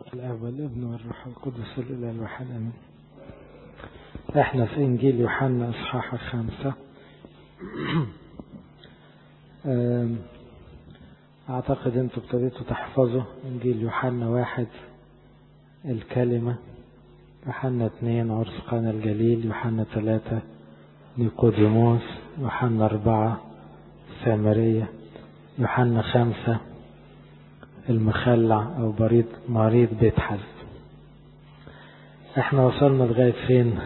الاب والابن والروح القدس الاله الواحد امين احنا في انجيل يوحنا اصحاح خمسة اعتقد انتوا ابتديتوا تحفظوا انجيل يوحنا واحد الكلمة يوحنا اثنين عرس قانا الجليل يوحنا ثلاثة نيقوديموس يوحنا أربعة سامرية يوحنا خمسة المخلع أو بريد مريض بيت حزب احنا وصلنا لغاية فين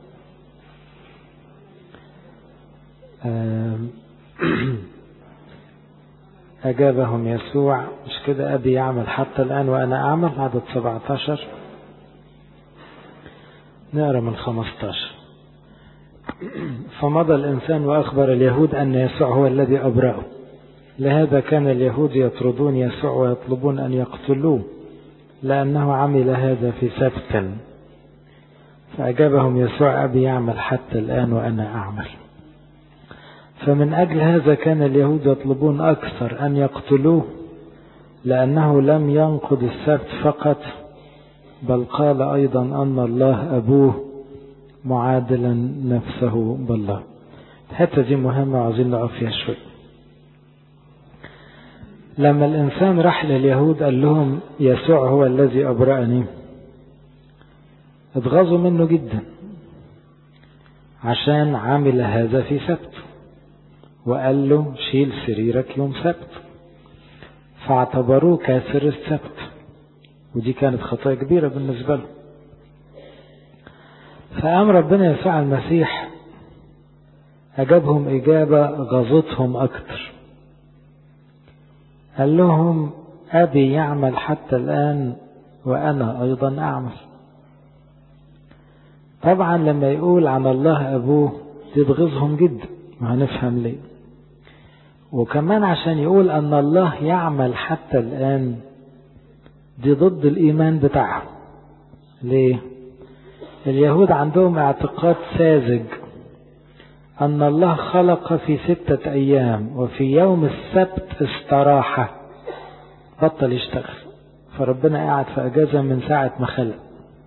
أجابهم يسوع مش كده أبي يعمل حتى الآن وأنا أعمل عدد 17 نقرأ من 15 فمضى الإنسان وأخبر اليهود أن يسوع هو الذي أبرأه لهذا كان اليهود يطردون يسوع ويطلبون أن يقتلوه لأنه عمل هذا في سبت فأجابهم يسوع أبي يعمل حتى الآن وأنا أعمل فمن أجل هذا كان اليهود يطلبون أكثر أن يقتلوه لأنه لم ينقض السبت فقط بل قال أيضا أن الله أبوه معادلا نفسه بالله الحتة دي مهمة وعايزين نقف فيها شوي لما الإنسان راح لليهود قال لهم يسوع هو الذي أبرأني اتغاظوا منه جدا عشان عمل هذا في سبت وقال له شيل سريرك يوم سبت فاعتبروه كاسر السبت ودي كانت خطايا كبيرة بالنسبة له فقام ربنا يسوع المسيح أجابهم إجابة غاظتهم أكتر قال لهم أبي يعمل حتى الآن وأنا أيضا أعمل طبعا لما يقول عن الله أبوه تبغضهم جدا وهنفهم ليه وكمان عشان يقول أن الله يعمل حتى الآن دي ضد الإيمان بتاعهم ليه اليهود عندهم اعتقاد ساذج أن الله خلق في ستة أيام وفي يوم السبت استراحة بطل يشتغل فربنا قاعد في أجازة من ساعة ما خلق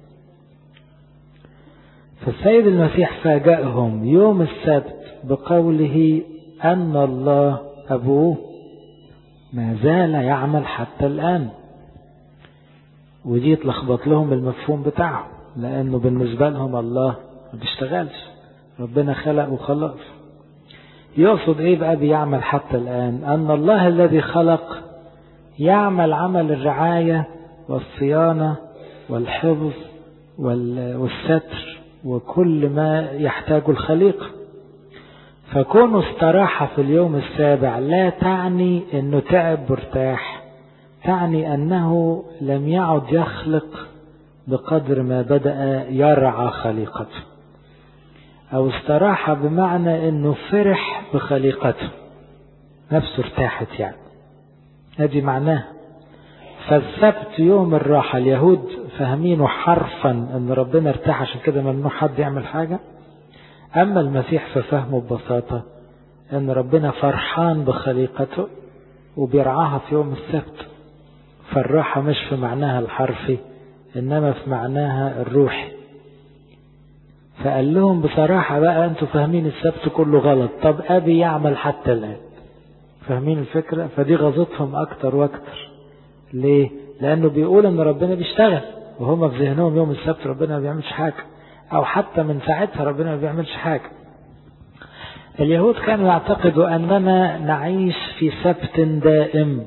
فالسيد المسيح فاجأهم يوم السبت بقوله أن الله أبوه ما زال يعمل حتى الآن ودي تلخبط لهم المفهوم بتاعهم لأنه بالنسبة لهم الله ما بيشتغلش ربنا خلق وخلاص يقصد ايه بقى بيعمل حتى الآن أن الله الذي خلق يعمل عمل الرعاية والصيانة والحفظ والستر وكل ما يحتاجه الخليقة فكونه استراح في اليوم السابع لا تعني انه تعب وارتاح تعني انه لم يعد يخلق بقدر ما بدأ يرعى خليقته أو استراح بمعنى أنه فرح بخليقته نفسه ارتاحت يعني هذه معناه فالسبت يوم الراحة اليهود فاهمينه حرفا أن ربنا ارتاح عشان كده ممنوع حد يعمل حاجة أما المسيح ففهمه ببساطة أن ربنا فرحان بخليقته وبيرعاها في يوم السبت فالراحة مش في معناها الحرفي إنما في معناها الروحي فقال لهم بصراحة بقى أنتوا فاهمين السبت كله غلط طب أبي يعمل حتى الآن فاهمين الفكرة فدي غزتهم أكتر وأكتر ليه لأنه بيقول أن ربنا بيشتغل وهم في ذهنهم يوم السبت ربنا ما بيعملش حاجة أو حتى من ساعتها ربنا ما بيعملش حاجة اليهود كانوا يعتقدوا أننا نعيش في سبت دائم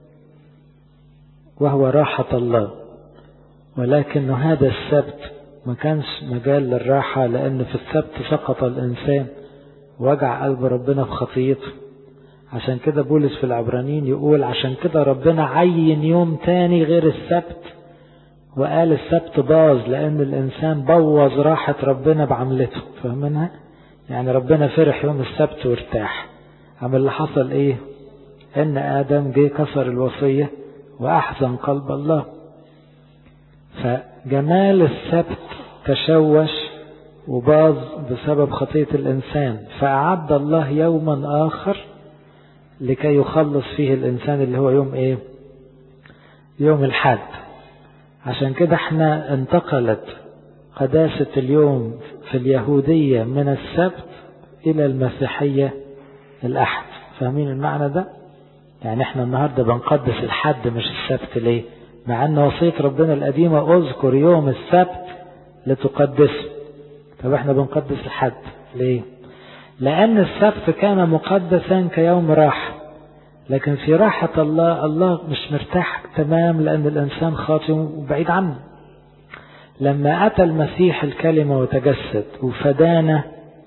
وهو راحة الله ولكن هذا السبت ما كانش مجال للراحة لأن في السبت سقط الإنسان وجع قلب ربنا في خطيته عشان كده بولس في العبرانيين يقول عشان كده ربنا عين يوم تاني غير السبت وقال السبت باظ لأن الإنسان بوظ راحة ربنا بعملته فاهمينها؟ يعني ربنا فرح يوم السبت وارتاح أما اللي حصل إيه؟ إن آدم جه كسر الوصية وأحزن قلب الله فجمال السبت تشوش وباظ بسبب خطية الإنسان فأعد الله يوما آخر لكي يخلص فيه الإنسان اللي هو يوم إيه يوم الحد عشان كده احنا انتقلت قداسة اليوم في اليهودية من السبت إلى المسيحية الأحد فاهمين المعنى ده؟ يعني احنا النهاردة بنقدس الحد مش السبت ليه؟ مع أن وصية ربنا القديمة اذكر يوم السبت لتقدسه طب احنا بنقدس الحد ليه؟ لأن السبت كان مقدسا كيوم راحة لكن في راحة الله الله مش مرتاح تمام لأن الإنسان خاطئ وبعيد عنه لما أتى المسيح الكلمة وتجسد وفدانا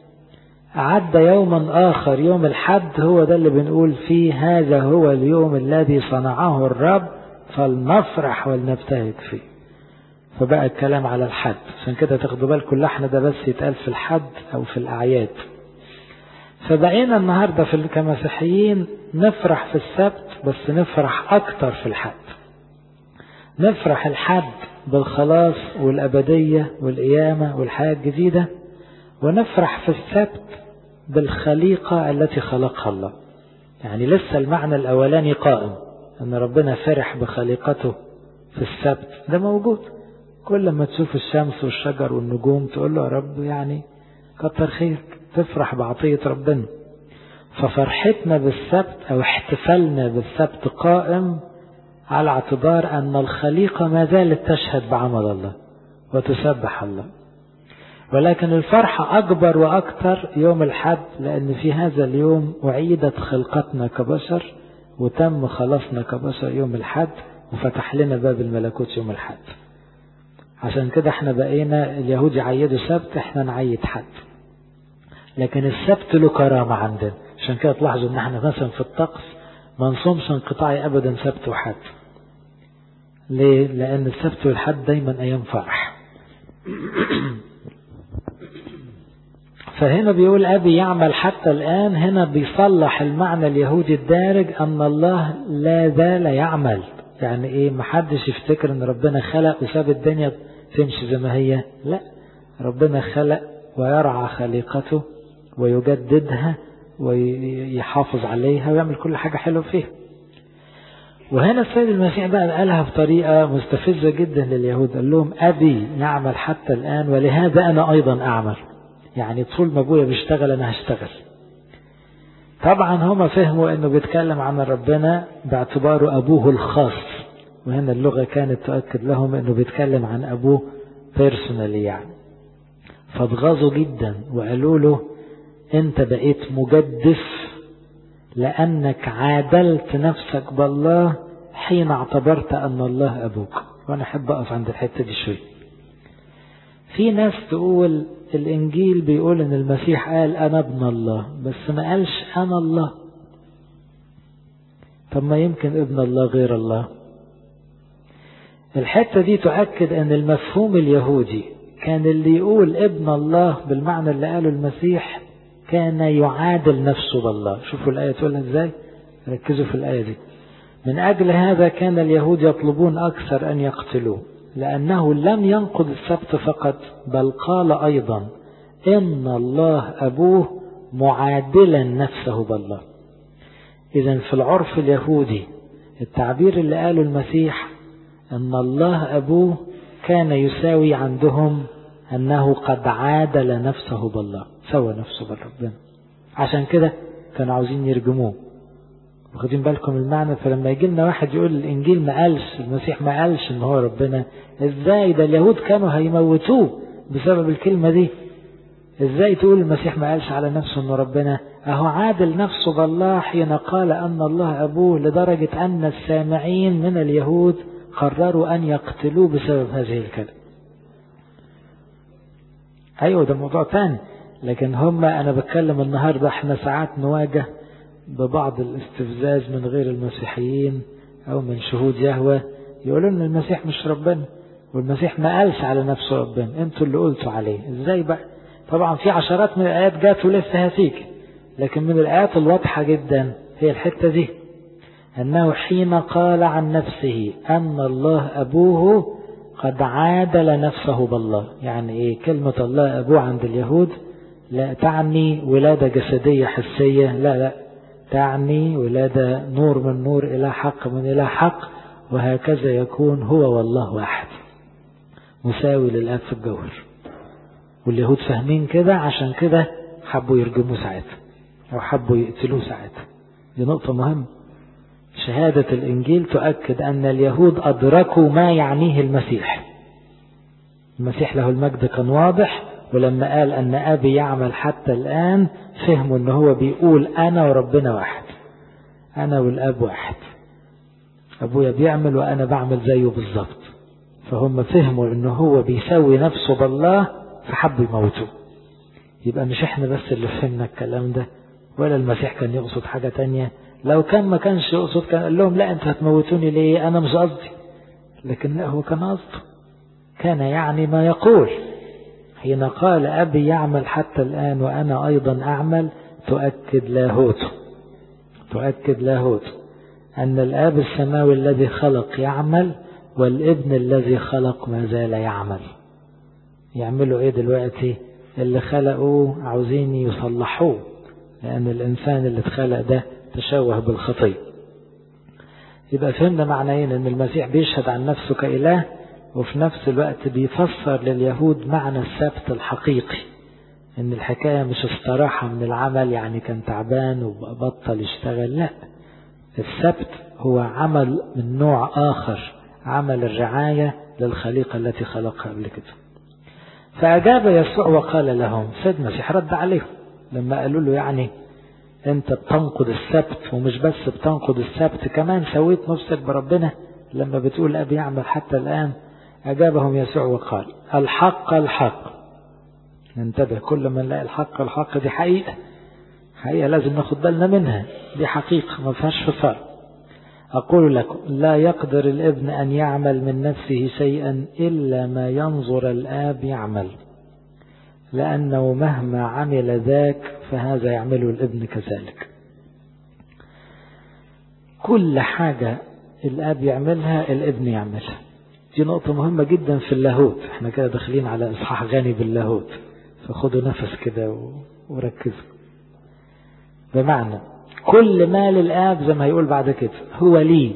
عد يوما آخر يوم الحد هو ده اللي بنقول فيه هذا هو اليوم الذي صنعه الرب فلنفرح ولنبتهج فيه فبقى الكلام على الحد عشان كده تاخدوا بالكم اللحن ده بس يتقال في الحد أو في الأعياد فبقينا النهاردة في كمسيحيين نفرح في السبت بس نفرح أكتر في الحد نفرح الحد بالخلاص والأبدية والقيامة والحياة الجديدة ونفرح في السبت بالخليقة التي خلقها الله يعني لسه المعنى الأولاني قائم أن ربنا فرح بخليقته في السبت ده موجود كل ما تشوف الشمس والشجر والنجوم تقول له يا رب يعني كتر خيرك تفرح بعطية ربنا ففرحتنا بالسبت أو احتفالنا بالسبت قائم على اعتبار أن الخليقة ما زالت تشهد بعمل الله وتسبح الله ولكن الفرحة أكبر وأكثر يوم الحد لأن في هذا اليوم أعيدت خلقتنا كبشر وتم خلاصنا كبشر يوم الحد وفتح لنا باب الملكوت يوم الحد عشان كده احنا بقينا اليهود يعيدوا سبت احنا نعيد حد لكن السبت له كرامة عندنا عشان كده تلاحظوا ان احنا مثلا في الطقس ما نصومش انقطاعي ابدا سبت وحد ليه؟ لان السبت والحد دايما ايام فرح فهنا بيقول أبي يعمل حتى الآن هنا بيصلح المعنى اليهودي الدارج أن الله لا زال يعمل يعني إيه محدش يفتكر أن ربنا خلق وساب الدنيا تمشي زي ما هي لا ربنا خلق ويرعى خليقته ويجددها ويحافظ عليها ويعمل كل حاجة حلوة فيها وهنا السيد المسيح بقى قالها بطريقة مستفزة جدا لليهود قال لهم أبي يعمل حتى الآن ولهذا أنا أيضا أعمل يعني طول ما أبويا بيشتغل أنا هشتغل طبعا هما فهموا أنه بيتكلم عن ربنا باعتباره أبوه الخاص وهنا اللغة كانت تؤكد لهم أنه بيتكلم عن أبوه بيرسونالي يعني فاتغاظوا جدا وقالوا له أنت بقيت مجدف لأنك عادلت نفسك بالله حين اعتبرت أن الله أبوك وأنا أحب أقف عند الحتة دي شوي في ناس تقول الإنجيل بيقول إن المسيح قال أنا ابن الله بس ما قالش أنا الله طب ما يمكن ابن الله غير الله الحتة دي تؤكد أن المفهوم اليهودي كان اللي يقول ابن الله بالمعنى اللي قاله المسيح كان يعادل نفسه بالله شوفوا الآية تقولها ازاي ركزوا في الآية دي من أجل هذا كان اليهود يطلبون أكثر أن يقتلوه لأنه لم ينقض السبت فقط بل قال أيضا إن الله أبوه معادلا نفسه بالله إذا في العرف اليهودي التعبير اللي قاله المسيح أن الله أبوه كان يساوي عندهم أنه قد عادل نفسه بالله سوى نفسه بالربنا عشان كده كانوا عاوزين يرجموه واخدين بالكم المعنى فلما يجي لنا واحد يقول الانجيل ما قالش المسيح ما قالش ان هو ربنا ازاي ده اليهود كانوا هيموتوه بسبب الكلمه دي ازاي تقول المسيح ما قالش على نفسه انه ربنا اهو عادل نفسه بالله حين قال ان الله ابوه لدرجه ان السامعين من اليهود قرروا ان يقتلوه بسبب هذه الكلمه ايوه ده موضوع تاني لكن هم انا بتكلم النهارده احنا ساعات نواجه ببعض الاستفزاز من غير المسيحيين او من شهود يهوى يقولوا ان المسيح مش ربنا والمسيح ما قالش على نفسه ربنا انتوا اللي قلتوا عليه ازاي بقى طبعا في عشرات من الايات جات ولسه هتيجي لكن من الايات الواضحه جدا هي الحته دي انه حين قال عن نفسه ان الله ابوه قد عادل نفسه بالله يعني ايه كلمه الله ابوه عند اليهود لا تعني ولاده جسديه حسيه لا لا تعني ولادة نور من نور إلى حق من إلى حق وهكذا يكون هو والله واحد مساوي للاب في الجوهر واليهود فاهمين كده عشان كده حبوا يرجموه ساعتها او حبوا يقتلوه ساعتها دي نقطة مهمة شهادة الإنجيل تؤكد أن اليهود أدركوا ما يعنيه المسيح المسيح له المجد كان واضح ولما قال أن أبي يعمل حتى الآن فهموا أنه هو بيقول أنا وربنا واحد أنا والأب واحد أبويا بيعمل وأنا بعمل زيه بالظبط فهم فهموا أنه هو بيسوي نفسه بالله فحبوا يموتوه يبقى مش احنا بس اللي فهمنا الكلام ده ولا المسيح كان يقصد حاجة تانية لو كان ما كانش يقصد كان قال لهم لا انتوا هتموتوني ليه انا مش قصدي لكن لا هو كان قصده كان يعني ما يقول حين قال أبي يعمل حتى الآن وأنا أيضا أعمل تؤكد لاهوته تؤكد لاهوته أن الآب السماوي الذي خلق يعمل والابن الذي خلق ما زال يعمل يعملوا ايه دلوقتي اللي خلقوه عاوزين يصلحوه لأن الإنسان اللي اتخلق ده تشوه بالخطية يبقى فهمنا معنيين ان المسيح بيشهد عن نفسه كإله وفي نفس الوقت بيفسر لليهود معنى السبت الحقيقي ان الحكاية مش استراحة من العمل يعني كان تعبان وبطل يشتغل لا السبت هو عمل من نوع آخر عمل الرعاية للخليقة التي خلقها قبل كده فأجاب يسوع وقال لهم سيد المسيح رد عليهم لما قالوا له يعني انت بتنقض السبت ومش بس بتنقض السبت كمان سويت نفسك بربنا لما بتقول أبي يعمل حتى الآن أجابهم يسوع وقال الحق الحق ننتبه كل ما نلاقي الحق الحق دي حقيقة حقيقة لازم ناخد بالنا منها دي حقيقة ما فيهاش فصال أقول لكم لا يقدر الابن أن يعمل من نفسه شيئا إلا ما ينظر الآب يعمل لأنه مهما عمل ذاك فهذا يعمله الابن كذلك كل حاجة الآب يعملها الابن يعملها دي نقطة مهمة جدا في اللاهوت احنا كده داخلين على إصحاح غني باللاهوت فخدوا نفس كده وركزوا بمعنى كل ما للآب زي ما هيقول بعد كده هو لي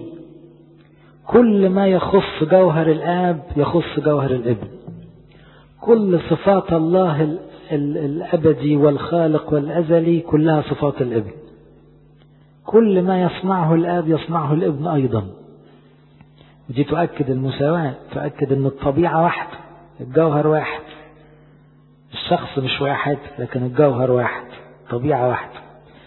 كل ما يخص جوهر الآب يخص جوهر الابن كل صفات الله ال ال الأبدي والخالق والأزلي كلها صفات الابن كل ما يصنعه الآب يصنعه الابن أيضا ودي تؤكد المساواة تؤكد أن الطبيعة واحدة الجوهر واحد الشخص مش واحد لكن الجوهر واحد طبيعة واحدة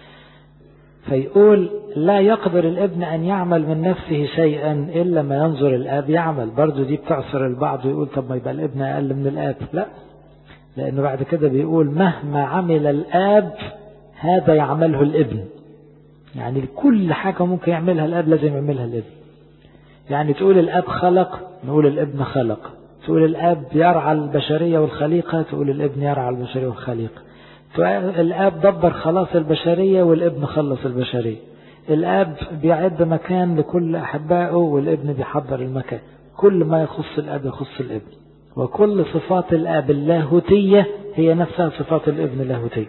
فيقول لا يقدر الابن أن يعمل من نفسه شيئا إلا ما ينظر الآب يعمل برضو دي بتعصر البعض ويقول طب ما يبقى الابن أقل من الآب لا لأنه بعد كده بيقول مهما عمل الآب هذا يعمله الابن يعني كل حاجة ممكن يعملها الآب لازم يعملها الابن يعني تقول الآب خلق نقول الابن خلق تقول الآب يرعى البشرية والخليقة تقول الابن يرعى البشرية والخليقة الآب دبر خلاص البشرية والابن خلص البشرية الآب بيعد مكان لكل أحبائه والابن بيحضر المكان كل ما يخص الآب يخص الابن وكل صفات الآب اللاهوتية هي نفسها صفات الابن اللاهوتية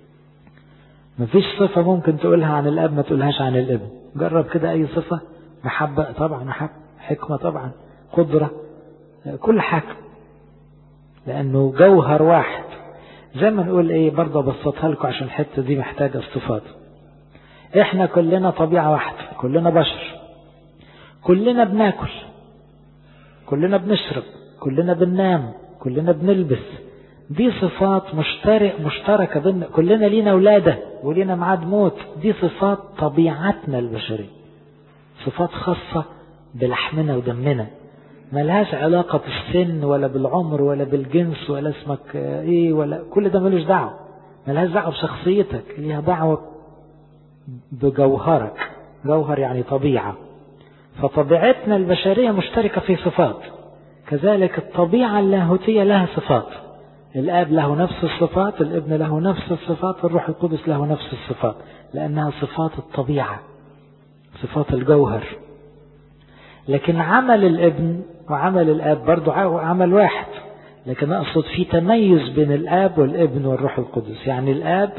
مفيش صفة ممكن تقولها عن الآب ما تقولهاش عن الابن جرب كده أي صفة محبة طبعا محبة حكمة طبعا قدرة كل حاجة لأنه جوهر واحد زي ما نقول ايه برضه ابسطها لكم عشان الحته دي محتاجه استفاضه احنا كلنا طبيعه واحده كلنا بشر كلنا بناكل كلنا بنشرب كلنا بننام كلنا بنلبس دي صفات مشترك مشتركه بين كلنا لينا ولاده ولينا ميعاد موت دي صفات طبيعتنا البشريه صفات خاصه بلحمنا ودمنا ملهاش علاقة بالسن ولا بالعمر ولا بالجنس ولا اسمك ايه ولا كل ده ملوش دعوة ملهاش دعوة بشخصيتك ليها دعوة بجوهرك جوهر يعني طبيعة فطبيعتنا البشرية مشتركة في صفات كذلك الطبيعة اللاهوتية لها صفات الآب له نفس الصفات الابن له نفس الصفات الروح القدس له نفس الصفات لأنها صفات الطبيعة صفات الجوهر لكن عمل الابن وعمل الاب برضو عمل واحد لكن اقصد في تميز بين الاب والابن والروح القدس يعني الاب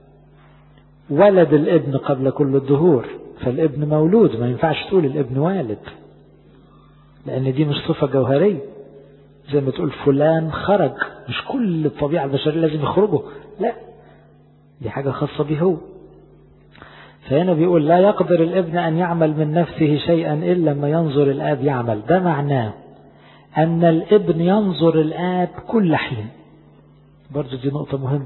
ولد الابن قبل كل الدهور فالابن مولود ما ينفعش تقول الابن والد لان دي مش صفه جوهريه زي ما تقول فلان خرج مش كل الطبيعة البشرية لازم يخرجوا لا دي حاجة خاصة به هو فهنا بيقول لا يقدر الابن أن يعمل من نفسه شيئا إلا ما ينظر الآب يعمل ده معناه أن الابن ينظر الآب كل حين برضو دي نقطة مهمة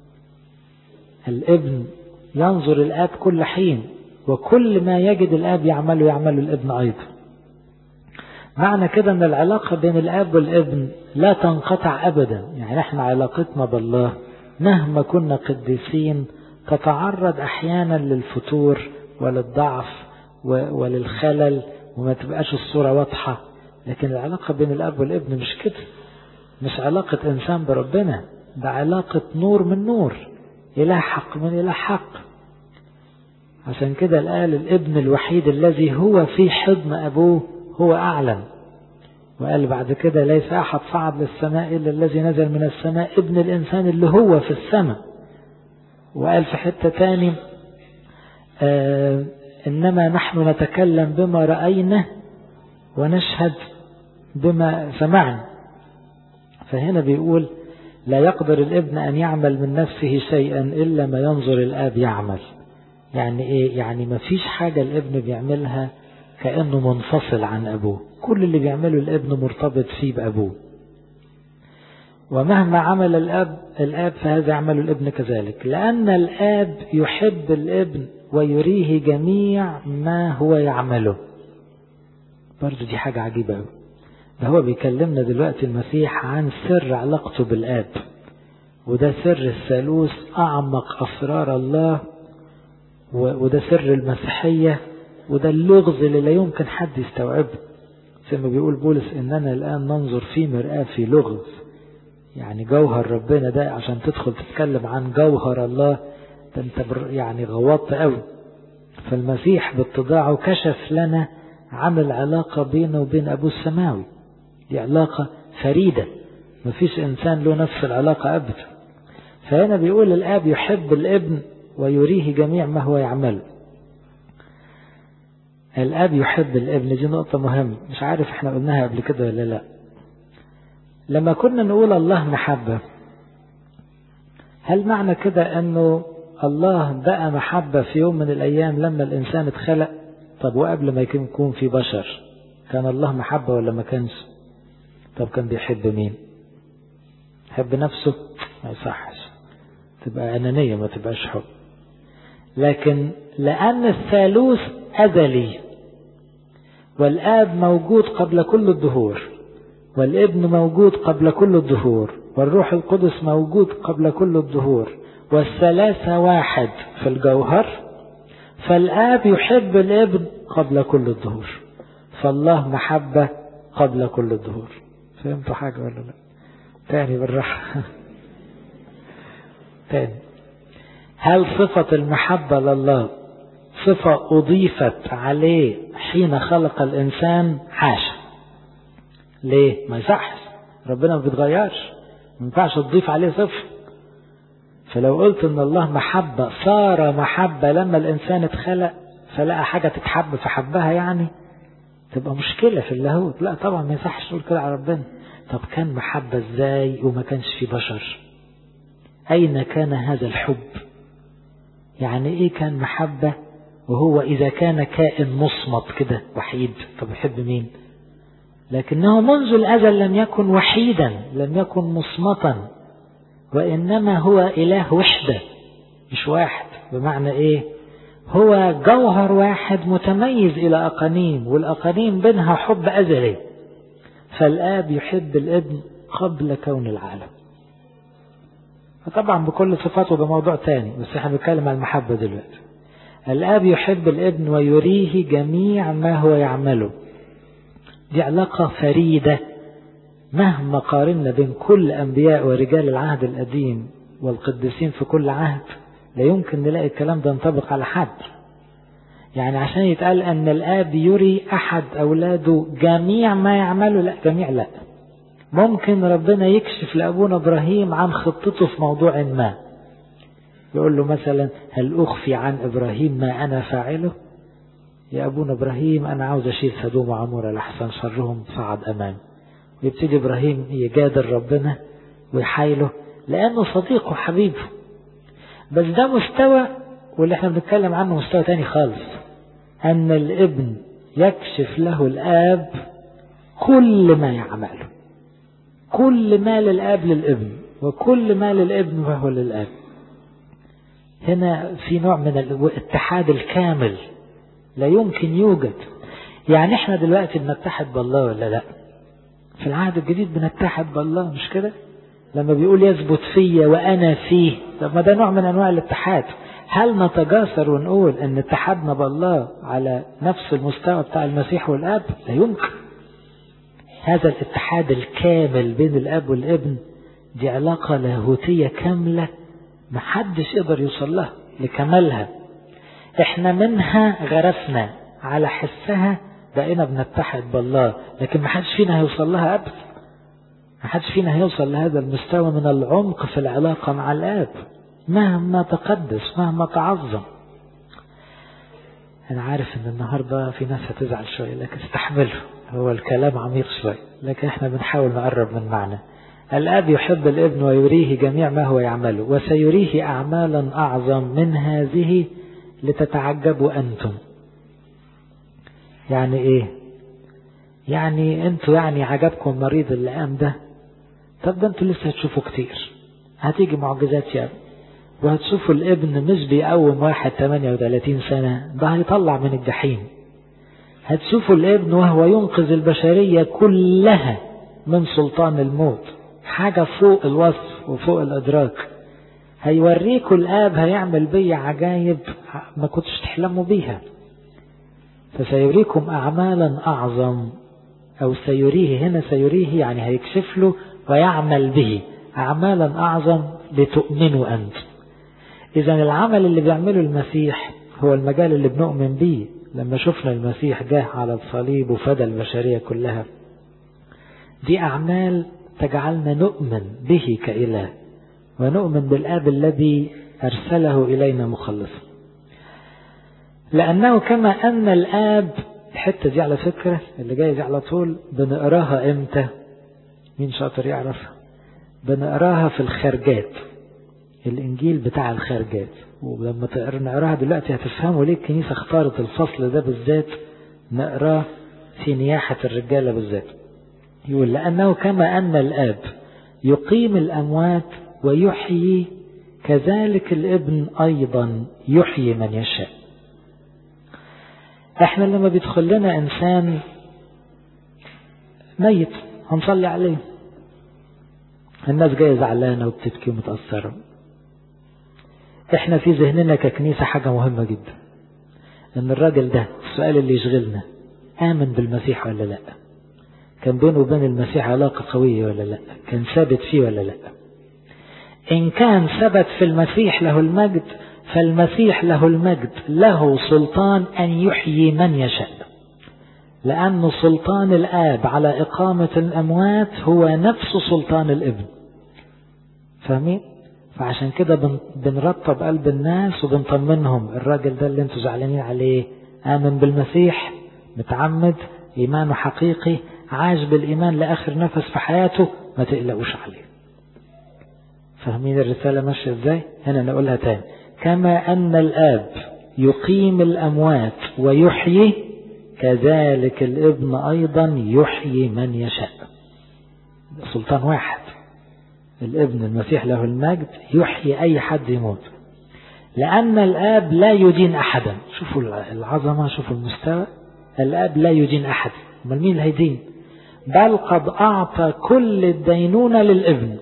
الابن ينظر الآب كل حين وكل ما يجد الآب يعمله يعمله الابن أيضا معنى كده أن العلاقة بين الآب والابن لا تنقطع أبدا يعني احنا علاقتنا بالله مهما كنا قديسين تتعرض أحيانا للفتور وللضعف وللخلل وما تبقاش الصورة واضحة لكن العلاقة بين الأب والابن مش كده مش علاقة إنسان بربنا ده علاقة نور من نور إله حق من إله حق عشان كده قال الابن الوحيد الذي هو في حضن أبوه هو أعلم وقال بعد كده ليس أحد صعد للسماء إلا الذي نزل من السماء ابن الإنسان اللي هو في السماء وقال في حتة تاني آه إنما نحن نتكلم بما رأينا ونشهد بما سمعنا فهنا بيقول لا يقدر الابن أن يعمل من نفسه شيئا إلا ما ينظر الآب يعمل يعني إيه يعني ما فيش حاجة الابن بيعملها كأنه منفصل عن أبوه كل اللي بيعمله الابن مرتبط فيه بأبوه ومهما عمل الأب الآب فهذا يعمل الابن كذلك لأن الآب يحب الابن ويريه جميع ما هو يعمله برضو دي حاجة عجيبة أوي ده هو بيكلمنا دلوقتي المسيح عن سر علاقته بالآب وده سر الثالوث أعمق أسرار الله وده سر المسيحية وده اللغز اللي لا يمكن حد يستوعبه زي ما بيقول بولس إننا الآن ننظر في مرآة في لغز يعني جوهر ربنا ده عشان تدخل تتكلم عن جوهر الله ده انت يعني غوطت قوي فالمسيح باتضاعه كشف لنا عن العلاقة بينه وبين أبوه السماوي دي علاقة فريدة مفيش إنسان له نفس العلاقة أبدا فهنا بيقول الآب يحب الابن ويريه جميع ما هو يعمله الآب يحب الابن دي نقطة مهمة مش عارف احنا قلناها قبل كده ولا لا لما كنا نقول الله محبة هل معنى كده انه الله بقى محبة في يوم من الأيام لما الإنسان اتخلق طب وقبل ما يكون في بشر كان الله محبة ولا ما كانش طب كان بيحب مين يحب نفسه ما يصحش تبقى أنانية ما تبقاش حب لكن لأن الثالوث أزلي والآب موجود قبل كل الدهور والابن موجود قبل كل الدهور والروح القدس موجود قبل كل الدهور والثلاثة واحد في الجوهر فالآب يحب الابن قبل كل الدهور فالله محبة قبل كل الدهور فهمتوا حاجة ولا لا تاني بالراحة تاني هل صفة المحبة لله صفة أضيفت عليه حين خلق الإنسان حاشا ليه ما يصحش ربنا ما بيتغيرش ما ينفعش تضيف عليه صفة فلو قلت ان الله محبة صار محبة لما الانسان اتخلق فلقى حاجة تتحب فحبها يعني تبقى مشكلة في اللاهوت لا طبعا ما يصحش تقول كده على ربنا طب كان محبة ازاي وما كانش في بشر اين كان هذا الحب يعني ايه كان محبة وهو اذا كان كائن مصمت كده وحيد طب يحب مين لكنه منذ الازل لم يكن وحيدا لم يكن مصمتا وإنما هو إله وحدة مش واحد بمعنى إيه هو جوهر واحد متميز إلى أقانيم والأقانيم بينها حب أزلي فالآب يحب الابن قبل كون العالم طبعا بكل صفاته ده موضوع تاني بس احنا بنتكلم عن المحبة دلوقتي الآب يحب الابن ويريه جميع ما هو يعمله دي علاقة فريدة مهما قارنا بين كل أنبياء ورجال العهد القديم والقديسين في كل عهد لا يمكن نلاقي الكلام ده ينطبق على حد يعني عشان يتقال أن الآب يري أحد أولاده جميع ما يعمله لا جميع لا ممكن ربنا يكشف لأبونا إبراهيم عن خطته في موضوع ما يقول له مثلا هل أخفي عن إبراهيم ما أنا فاعله يا أبونا إبراهيم أنا عاوز أشيل سدوم وعمورة لحسن شرهم صعد أمامي ويبتدي إبراهيم يجادل ربنا ويحايله لأنه صديقه وحبيبه بس ده مستوى واللي احنا بنتكلم عنه مستوى تاني خالص أن الابن يكشف له الآب كل ما يعمله كل ما للآب للابن وكل ما للابن وهو للآب هنا في نوع من الاتحاد الكامل لا يمكن يوجد يعني احنا دلوقتي بنتحد بالله ولا لا في العهد الجديد بنتحد بالله مش كده لما بيقول يثبت فيا وانا فيه طب ما ده نوع من انواع الاتحاد هل نتجاسر ونقول ان اتحدنا بالله على نفس المستوى بتاع المسيح والاب لا يمكن هذا الاتحاد الكامل بين الاب والابن دي علاقة لاهوتية كاملة محدش يقدر يوصل لها لكمالها احنا منها غرسنا على حسها بقينا بنتحد بالله لكن محدش فينا هيوصل لها ابدا محدش فينا هيوصل لهذا المستوى من العمق في العلاقة مع الاب مهما تقدس مهما تعظم انا عارف ان النهاردة في ناس هتزعل شوية لكن استحمله هو الكلام عميق شوية لكن احنا بنحاول نقرب من معنى الاب يحب الابن ويريه جميع ما هو يعمله وسيريه اعمالا اعظم من هذه لتتعجبوا انتم يعني ايه يعني انتوا يعني عجبكم مريض اللي قام ده طب ده انتوا لسه هتشوفوا كتير هتيجي معجزات يا ابني وهتشوفوا الابن مش بيقوم واحد 38 سنة ده هيطلع من الجحيم هتشوفوا الابن وهو ينقذ البشرية كلها من سلطان الموت حاجة فوق الوصف وفوق الإدراك هيوريكوا الآب هيعمل بي عجايب ما كنتش تحلموا بيها فسيريكم أعمالا أعظم أو سيريه هنا سيريه يعني هيكشف له ويعمل به أعمالا أعظم لتؤمنوا أنتم إذا العمل اللي بيعمله المسيح هو المجال اللي بنؤمن به لما شفنا المسيح جاه على الصليب وفدى البشرية كلها دي أعمال تجعلنا نؤمن به كإله ونؤمن بالآب الذي أرسله إلينا مخلصا لأنه كما أن الآب الحتة دي على فكرة اللي جاي دي على طول بنقراها إمتى مين شاطر يعرف بنقراها في الخارجات الإنجيل بتاع الخارجات ولما نقراها دلوقتي هتفهموا ليه الكنيسة اختارت الفصل ده بالذات نقراه في نياحة الرجالة بالذات يقول لأنه كما أن الآب يقيم الأموات ويحيي كذلك الابن أيضا يحيي من يشاء احنا لما بيدخل لنا انسان ميت هنصلي عليه الناس جاية زعلانة وبتبكي ومتأثرة احنا في ذهننا ككنيسة حاجة مهمة جدا ان الراجل ده السؤال اللي يشغلنا آمن بالمسيح ولا لا كان بينه وبين المسيح علاقة قوية ولا لا كان ثابت فيه ولا لا إن كان ثبت في المسيح له المجد فالمسيح له المجد له سلطان أن يحيي من يشاء لأن سلطان الآب على إقامة الأموات هو نفس سلطان الابن فاهمين؟ فعشان كده بنرطب قلب الناس وبنطمنهم الراجل ده اللي انتوا زعلانين عليه آمن بالمسيح متعمد إيمانه حقيقي عاش بالإيمان لآخر نفس في حياته ما تقلقوش عليه فاهمين الرسالة ماشية ازاي هنا نقولها تاني كما أن الآب يقيم الأموات ويحيي كذلك الابن أيضا يحيي من يشاء سلطان واحد الابن المسيح له المجد يحيي أي حد يموت لأن الآب لا يدين أحدا شوفوا العظمة شوفوا المستوى الآب لا يدين أحد امال مين اللي هيدين بل قد أعطى كل الدينونة للابن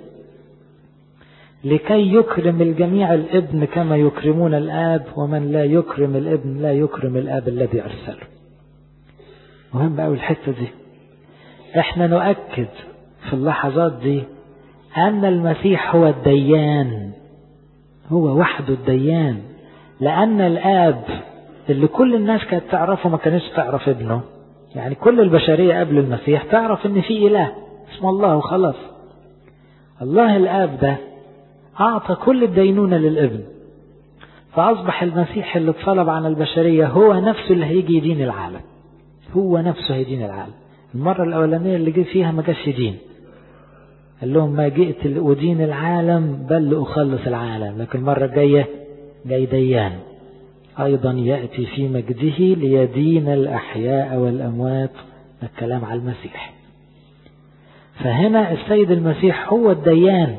لكي يكرم الجميع الابن كما يكرمون الآب ومن لا يكرم الابن لا يكرم الآب الذي أرسله مهم أوي الحتة دي احنا نؤكد في اللحظات دي أن المسيح هو الديان هو وحده الديان لأن الآب اللي كل الناس كانت تعرفه ما كانتش تعرف ابنه يعني كل البشرية قبل المسيح تعرف ان في إله اسمه الله وخلاص الله الآب ده أعطى كل الدينونة للابن فأصبح المسيح اللي اتصلب عن البشرية هو نفسه اللي هيجي يدين العالم هو نفسه هيدين العالم المرة الأولانية اللي جه فيها ما جاش دين قال لهم ما جئت لأدين العالم بل لأخلص العالم لكن المرة الجاية جاي ديان أيضا يأتي في مجده ليدين الأحياء والأموات الكلام على المسيح فهنا السيد المسيح هو الديان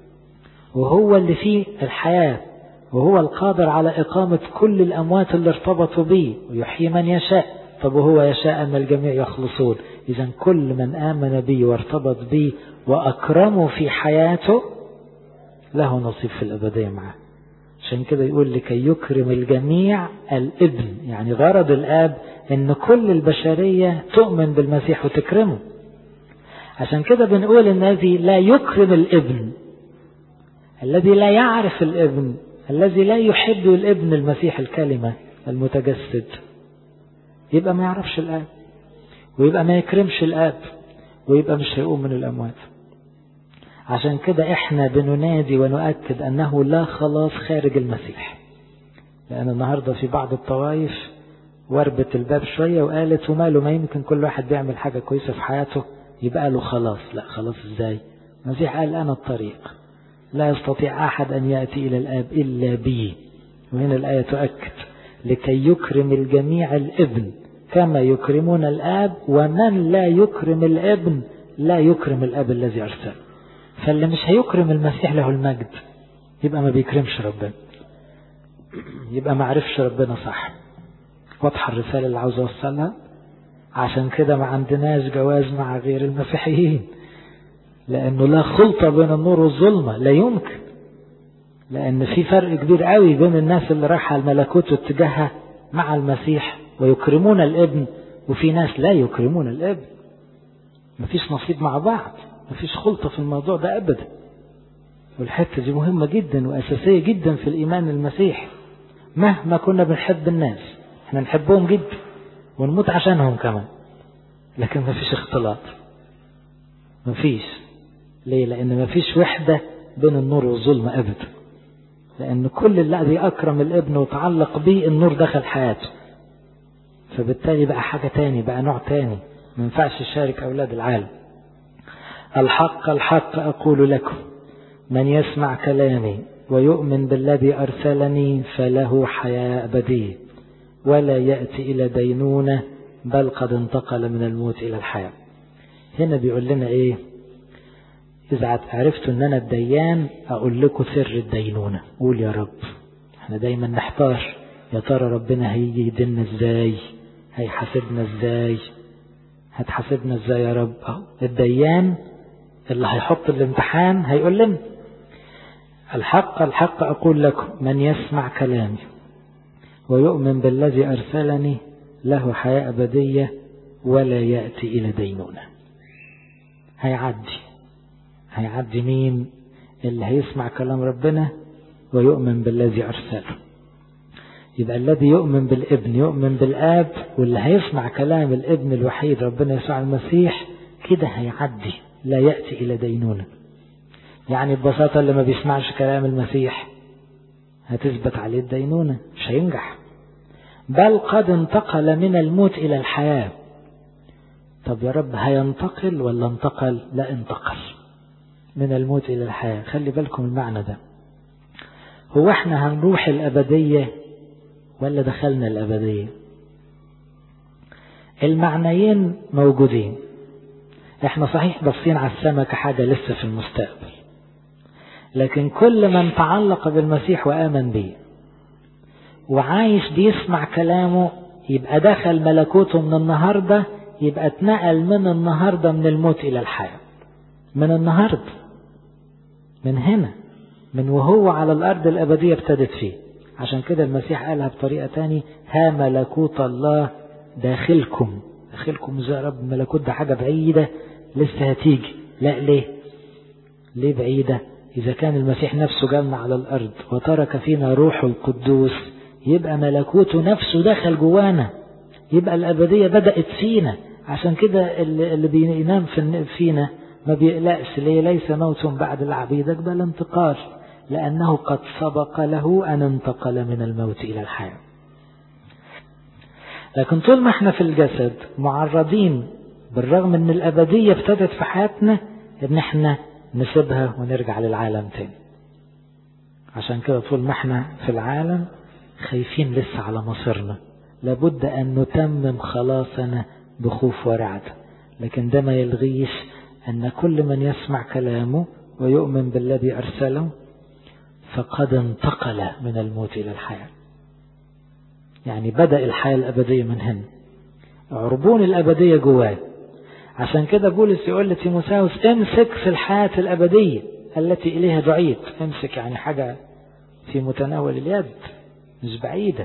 وهو اللي فيه الحياة وهو القادر على إقامة كل الأموات اللي ارتبطوا به ويحيي من يشاء طب وهو يشاء أن الجميع يخلصون إذا كل من آمن به وارتبط به وأكرمه في حياته له نصيب في الأبدية معه عشان كده يقول لكي يكرم الجميع الابن يعني غرض الآب أن كل البشرية تؤمن بالمسيح وتكرمه عشان كده بنقول الذي لا يكرم الابن الذي لا يعرف الابن الذي لا يحب الابن المسيح الكلمة المتجسد يبقى ما يعرفش الآب ويبقى ما يكرمش الآب ويبقى مش هيقوم من الأموات عشان كده احنا بننادي ونؤكد أنه لا خلاص خارج المسيح لأن النهاردة في بعض الطوائف وربت الباب شوية وقالت وماله ما يمكن كل واحد بيعمل حاجة كويسة في حياته يبقى له خلاص لا خلاص ازاي المسيح قال أنا الطريق لا يستطيع أحد أن يأتي إلى الآب إلا بي وهنا الآية تؤكد لكي يكرم الجميع الابن كما يكرمون الآب ومن لا يكرم الابن لا يكرم الآب الذي أرسله فاللي مش هيكرم المسيح له المجد يبقى ما بيكرمش ربنا يبقى ما عرفش ربنا صح واضحة الرسالة اللي عاوز أوصلها عشان كده ما عندناش جواز مع غير المسيحيين لأنه لا خلطة بين النور والظلمة لا يمكن لأن في فرق كبير قوي بين الناس اللي رايحة الملكوت واتجاهها مع المسيح ويكرمون الابن وفي ناس لا يكرمون الابن مفيش نصيب مع بعض مفيش خلطة في الموضوع ده أبدا والحتة دي مهمة جدا وأساسية جدا في الإيمان المسيح مهما كنا بنحب الناس احنا نحبهم جدا ونموت عشانهم كمان لكن مفيش اختلاط مفيش ليه لأن مفيش وحدة بين النور والظلمة أبدا لأن كل الذي أكرم الابن وتعلق به النور دخل حياته فبالتالي بقى حاجة تاني بقى نوع تاني ما ينفعش يشارك أولاد العالم الحق الحق أقول لكم من يسمع كلامي ويؤمن بالذي أرسلني فله حياة أبدية ولا يأتي إلى دينونة بل قد انتقل من الموت إلى الحياة هنا بيقول لنا إيه إذا عرفتوا أن أنا الديان أقول لكم سر الدينونة قول يا رب احنا دايما نحتار يا ترى ربنا هيجي يدلنا ازاي هيحاسبنا ازاي هتحاسبنا ازاي يا رب أهو الديان اللي هيحط الامتحان هيقول لنا الحق الحق أقول لكم من يسمع كلامي ويؤمن بالذي أرسلني له حياة أبدية ولا يأتي إلى دينونة هيعدي هيعدي مين اللي هيسمع كلام ربنا ويؤمن بالذي أرسله يبقى الذي يؤمن بالابن يؤمن بالآب واللي هيسمع كلام الابن الوحيد ربنا يسوع المسيح كده هيعدي لا يأتي إلى دينونة يعني ببساطة اللي ما بيسمعش كلام المسيح هتثبت عليه الدينونة مش هينجح بل قد انتقل من الموت إلى الحياة طب يا رب هينتقل ولا انتقل لا انتقل من الموت إلى الحياة خلي بالكم المعنى ده هو احنا هنروح الأبدية ولا دخلنا الأبدية المعنيين موجودين احنا صحيح باصين على السماء كحاجة لسه في المستقبل لكن كل من تعلق بالمسيح وآمن به وعايش بيسمع كلامه يبقى دخل ملكوته من النهاردة يبقى اتنقل من النهاردة من الموت إلى الحياة من النهاردة من هنا من وهو على الأرض الأبدية ابتدت فيه عشان كده المسيح قالها بطريقة تاني ها ملكوت الله داخلكم داخلكم ازاي يا رب الملكوت ده حاجة بعيدة لسه هتيجي لا ليه ليه بعيدة إذا كان المسيح نفسه جالنا على الأرض وترك فينا روحه القدوس يبقى ملكوته نفسه دخل جوانا يبقى الأبدية بدأت فينا عشان كده اللي بينام فينا ما بيقلقش ليه ليس موت بعد العبيدك بل انتقال لأنه قد سبق له أن انتقل من الموت إلى الحياة لكن طول ما احنا في الجسد معرضين بالرغم ان الابدية ابتدت في حياتنا ان احنا نسيبها ونرجع للعالم تاني عشان كده طول ما احنا في العالم خايفين لسه على مصيرنا لابد ان نتمم خلاصنا بخوف ورعد لكن ده ما يلغيش ان كل من يسمع كلامه ويؤمن بالذي ارسله فقد انتقل من الموت الى الحياه يعني بدا الحياه الابديه من هنا عربون الابديه جواه عشان كده بولس يقول لتيموساوس امسك في الحياه الابديه التي اليها دعيت امسك يعني حاجه في متناول اليد مش بعيده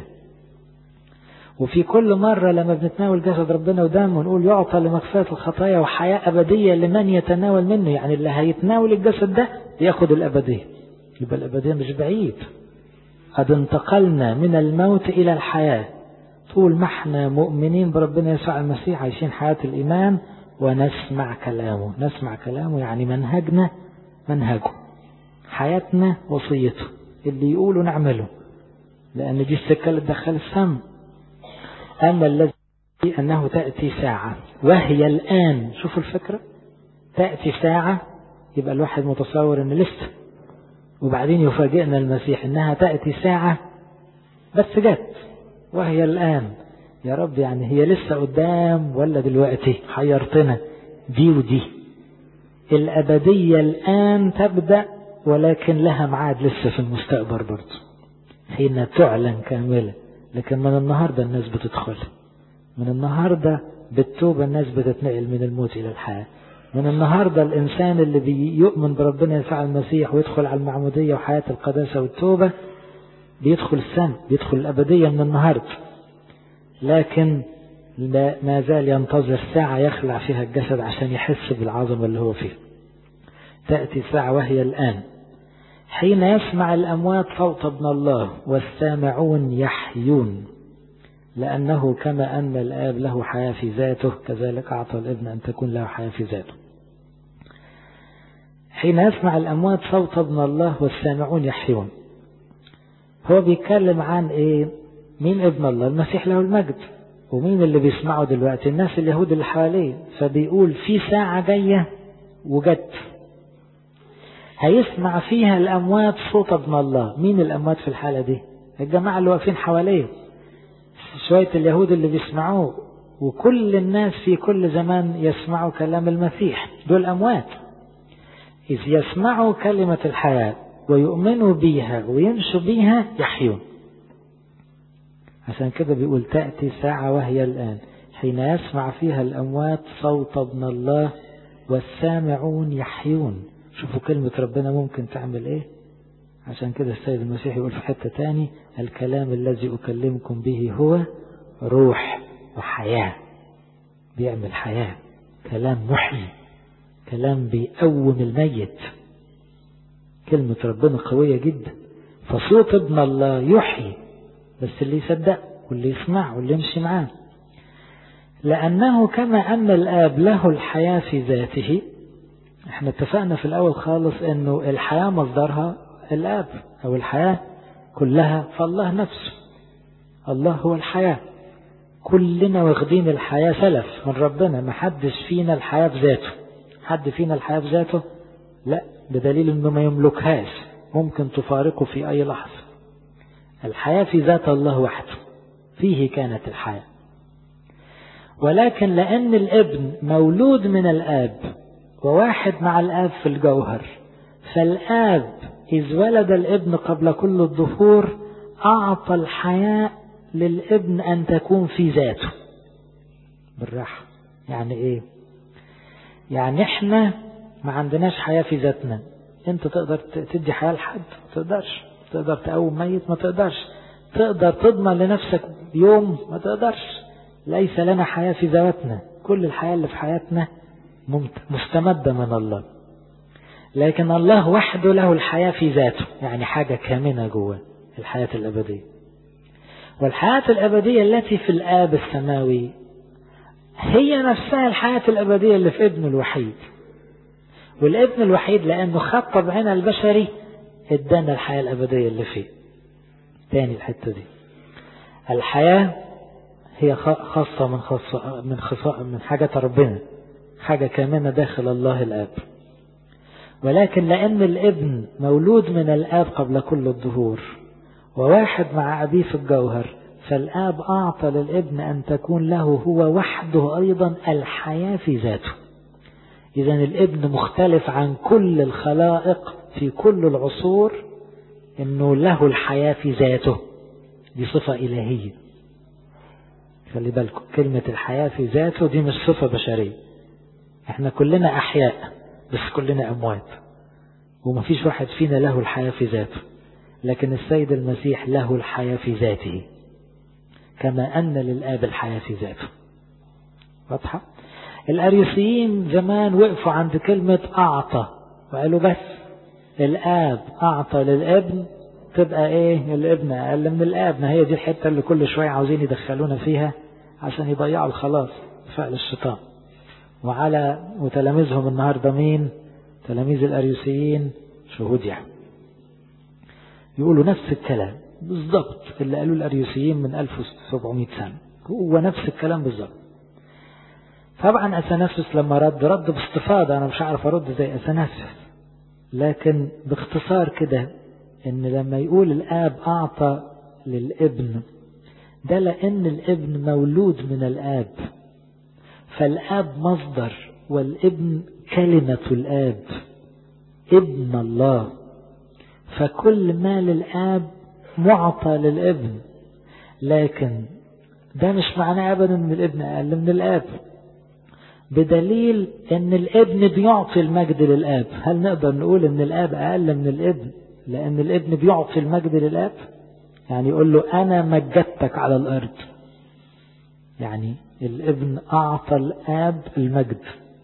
وفي كل مرة لما بنتناول جسد ربنا ودمه ونقول يعطى لمغفرة الخطايا وحياة أبدية لمن يتناول منه يعني اللي هيتناول الجسد ده ياخد الأبدية يبقى الأبدية مش بعيد قد انتقلنا من الموت إلى الحياة طول ما احنا مؤمنين بربنا يسوع المسيح عايشين حياة الإيمان ونسمع كلامه نسمع كلامه يعني منهجنا منهجه حياتنا وصيته اللي يقوله نعمله لأن دي السكة اللي تدخل السم أما الذي أنه تأتي ساعة وهي الآن شوفوا الفكرة تأتي ساعة يبقى الواحد متصور أن لسه وبعدين يفاجئنا المسيح أنها تأتي ساعة بس جت وهي الآن يا رب يعني هي لسه قدام ولا دلوقتي حيرتنا دي ودي الأبدية الآن تبدأ ولكن لها ميعاد لسه في المستقبل برضه حين تعلن كاملة لكن من النهاردة الناس بتدخل من النهاردة بالتوبة الناس بتتنقل من الموت إلى الحياة من النهاردة الإنسان اللي بيؤمن بربنا يسوع المسيح ويدخل على المعمودية وحياة القداسة والتوبة بيدخل السم بيدخل الأبدية من النهاردة لكن ما زال ينتظر ساعة يخلع فيها الجسد عشان يحس بالعظمة اللي هو فيه تأتي ساعة وهي الآن حين يسمع الأموات صوت ابن الله والسامعون يحيون لأنه كما أن الآب له حياة في ذاته كذلك أعطى الابن أن تكون له حياة في ذاته حين يسمع الأموات صوت ابن الله والسامعون يحيون هو بيتكلم عن إيه مين ابن الله المسيح له المجد ومين اللي بيسمعه دلوقتي الناس اليهود اللي حواليه فبيقول في ساعة جاية وجت هيسمع فيها الأموات صوت ابن الله مين الأموات في الحالة دي الجماعة اللي واقفين حواليه شوية اليهود اللي بيسمعوه وكل الناس في كل زمان يسمعوا كلام المسيح دول أموات إذ يسمعوا كلمة الحياة ويؤمنوا بيها ويمشوا بيها يحيون عشان كده بيقول تأتي ساعة وهي الآن حين يسمع فيها الأموات صوت ابن الله والسامعون يحيون شوفوا كلمة ربنا ممكن تعمل ايه عشان كده السيد المسيح يقول في حتة تاني الكلام الذي أكلمكم به هو روح وحياة بيعمل حياة كلام محيي كلام بيقوم الميت كلمة ربنا قوية جدا فصوت ابن الله يحيي بس اللي يصدق واللي يسمع واللي يمشي معاه لأنه كما أن الآب له الحياة في ذاته احنا اتفقنا في الأول خالص أنه الحياة مصدرها الآب أو الحياة كلها فالله نفسه الله هو الحياة كلنا واخدين الحياة سلف من ربنا ما حدش فينا الحياة بذاته حد فينا الحياة بذاته لا بدليل انه ما يملكهاش ممكن تفارقه في اي لحظة الحياة في ذات الله وحده فيه كانت الحياة ولكن لأن الابن مولود من الآب وواحد مع الآب في الجوهر فالآب إذ ولد الابن قبل كل الظهور أعطى الحياة للابن أن تكون في ذاته بالراحة يعني إيه يعني إحنا ما عندناش حياة في ذاتنا أنت تقدر تدي حياة لحد ما تقدرش تقدر تقوم ميت ما تقدرش تقدر تضمن لنفسك يوم ما تقدرش ليس لنا حياة في ذواتنا كل الحياة اللي في حياتنا مستمدة من الله لكن الله وحده له الحياة في ذاته يعني حاجة كامنة جوه الحياة الأبدية والحياة الأبدية التي في الآب السماوي هي نفسها الحياة الأبدية اللي في ابنه الوحيد والابن الوحيد لأنه خد طبعنا البشري ادانا الحياة الأبدية اللي فيه تاني الحتة دي الحياة هي خاصة من خاصة من خصاء من حاجة ربنا حاجة كامنة داخل الله الآب ولكن لأن الابن مولود من الآب قبل كل الظهور وواحد مع أبيه في الجوهر فالآب أعطى للابن أن تكون له هو وحده أيضا الحياة في ذاته إذا الابن مختلف عن كل الخلائق في كل العصور أنه له الحياة في ذاته دي صفة إلهية خلي بالكم كلمة الحياة في ذاته دي مش صفة بشرية احنا كلنا أحياء بس كلنا أموات ومفيش واحد فينا له الحياة في ذاته لكن السيد المسيح له الحياة في ذاته كما أن للآب الحياة في ذاته واضحة الأريسيين زمان وقفوا عند كلمة أعطى وقالوا بس الآب أعطى للابن تبقى إيه الابن أقل من الآب ما هي دي الحتة اللي كل شوية عاوزين يدخلونا فيها عشان يضيعوا الخلاص فعل الشيطان وعلى وتلاميذهم النهاردة مين تلاميذ الأريوسيين شهود يعني يقولوا نفس الكلام بالضبط اللي قالوا الأريوسيين من 1700 سنة هو نفس الكلام بالضبط طبعا أثناسوس لما رد رد باستفاضة أنا مش عارف أرد زي أثناسوس لكن باختصار كده إن لما يقول الآب أعطى للابن ده لأن الابن مولود من الآب فالآب مصدر والابن كلمة الآب ابن الله فكل ما للآب معطى للابن لكن ده مش معناه أبدا أن الابن أقل من الآب بدليل أن الابن بيعطي المجد للآب هل نقدر نقول أن الآب أقل من الابن لأن الابن بيعطي المجد للآب يعني يقول له أنا مجدتك على الأرض يعني الابن أعطى الآب المجد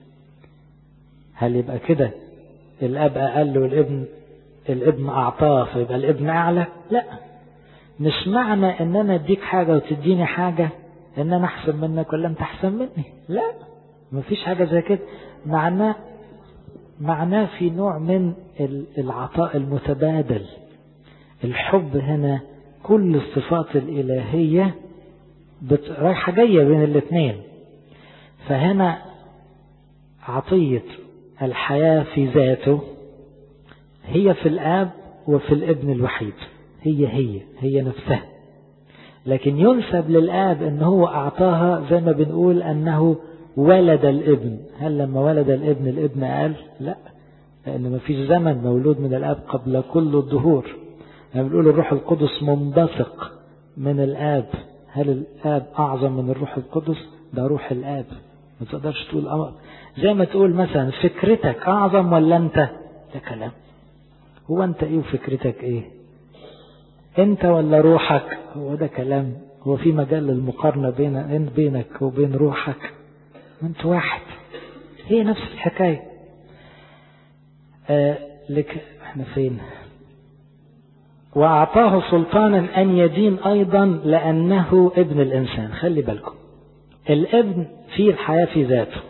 هل يبقى كده الأب أقل والابن الابن أعطاه فيبقى الابن أعلى لا مش معنى ان انا اديك حاجة وتديني حاجة ان انا احسن منك ولا انت احسن مني لا مفيش حاجة زي كده معناه معناه في نوع من العطاء المتبادل الحب هنا كل الصفات الإلهية رايحة جاية بين الاثنين فهنا عطية الحياة في ذاته هي في الآب وفي الابن الوحيد هي هي هي نفسها لكن ينسب للآب أن هو أعطاها زي ما بنقول أنه ولد الابن هل لما ولد الابن الابن قال لا لأن ما فيش زمن مولود من الآب قبل كل الظهور لما بنقول الروح القدس منبثق من الآب هل الآب أعظم من الروح القدس ده روح الآب ما تقدرش تقول أمر زي ما تقول مثلا فكرتك أعظم ولا أنت ده كلام هو أنت إيه وفكرتك إيه أنت ولا روحك هو ده كلام هو في مجال للمقارنة بين بينك وبين روحك أنت واحد هي نفس الحكاية آه لك احنا فين وأعطاه سلطانا أن يدين أيضا لأنه ابن الإنسان خلي بالكم الابن فيه الحياة في ذاته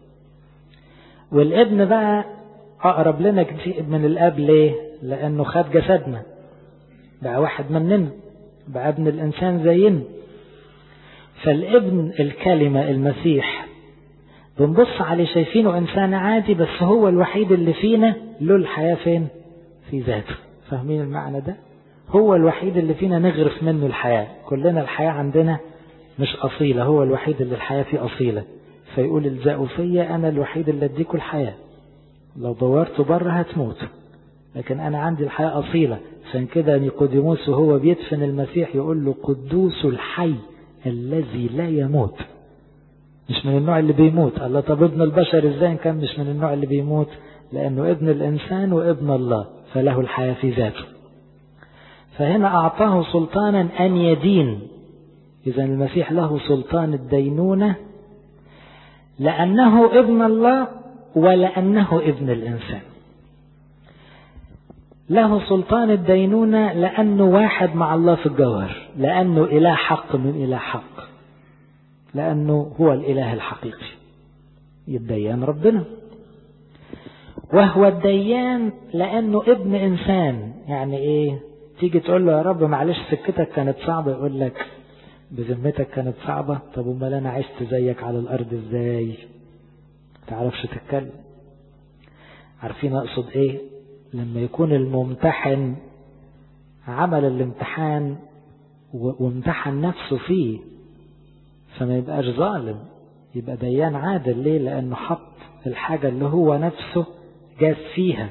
والابن بقى أقرب لنا كتير من الأب ليه لأنه خد جسدنا بقى واحد مننا بقى ابن الإنسان زينا فالابن الكلمة المسيح بنبص عليه شايفينه إنسان عادي بس هو الوحيد اللي فينا له الحياة فين في ذاته فاهمين المعنى ده هو الوحيد اللي فينا نغرف منه الحياة كلنا الحياة عندنا مش أصيلة هو الوحيد اللي الحياة فيه أصيلة فيقول الزقوا فيا أنا الوحيد اللي أديكوا الحياة لو دورت بره هتموت لكن أنا عندي الحياة أصيلة عشان كده نيقوديموس وهو بيدفن المسيح يقول له قدوس الحي الذي لا يموت مش من النوع اللي بيموت الله طب ابن البشر ازاي كان مش من النوع اللي بيموت لأنه ابن الإنسان وابن الله فله الحياة في ذاته فهنا أعطاه سلطانا أن يدين إذا المسيح له سلطان الدينونة لأنه ابن الله ولأنه ابن الإنسان له سلطان الدينونة لأنه واحد مع الله في الجوهر لأنه إله حق من إله حق لأنه هو الإله الحقيقي يدين ربنا وهو الديان لأنه ابن إنسان يعني إيه تيجي تقول له يا رب معلش سكتك كانت صعبة يقول لك بذمتك كانت صعبة طب امال انا عشت زيك على الارض ازاي تعرفش تتكلم عارفين اقصد ايه لما يكون الممتحن عمل الامتحان وامتحن نفسه فيه فما يبقاش ظالم يبقى ديان عادل ليه لانه حط الحاجة اللي هو نفسه جاز فيها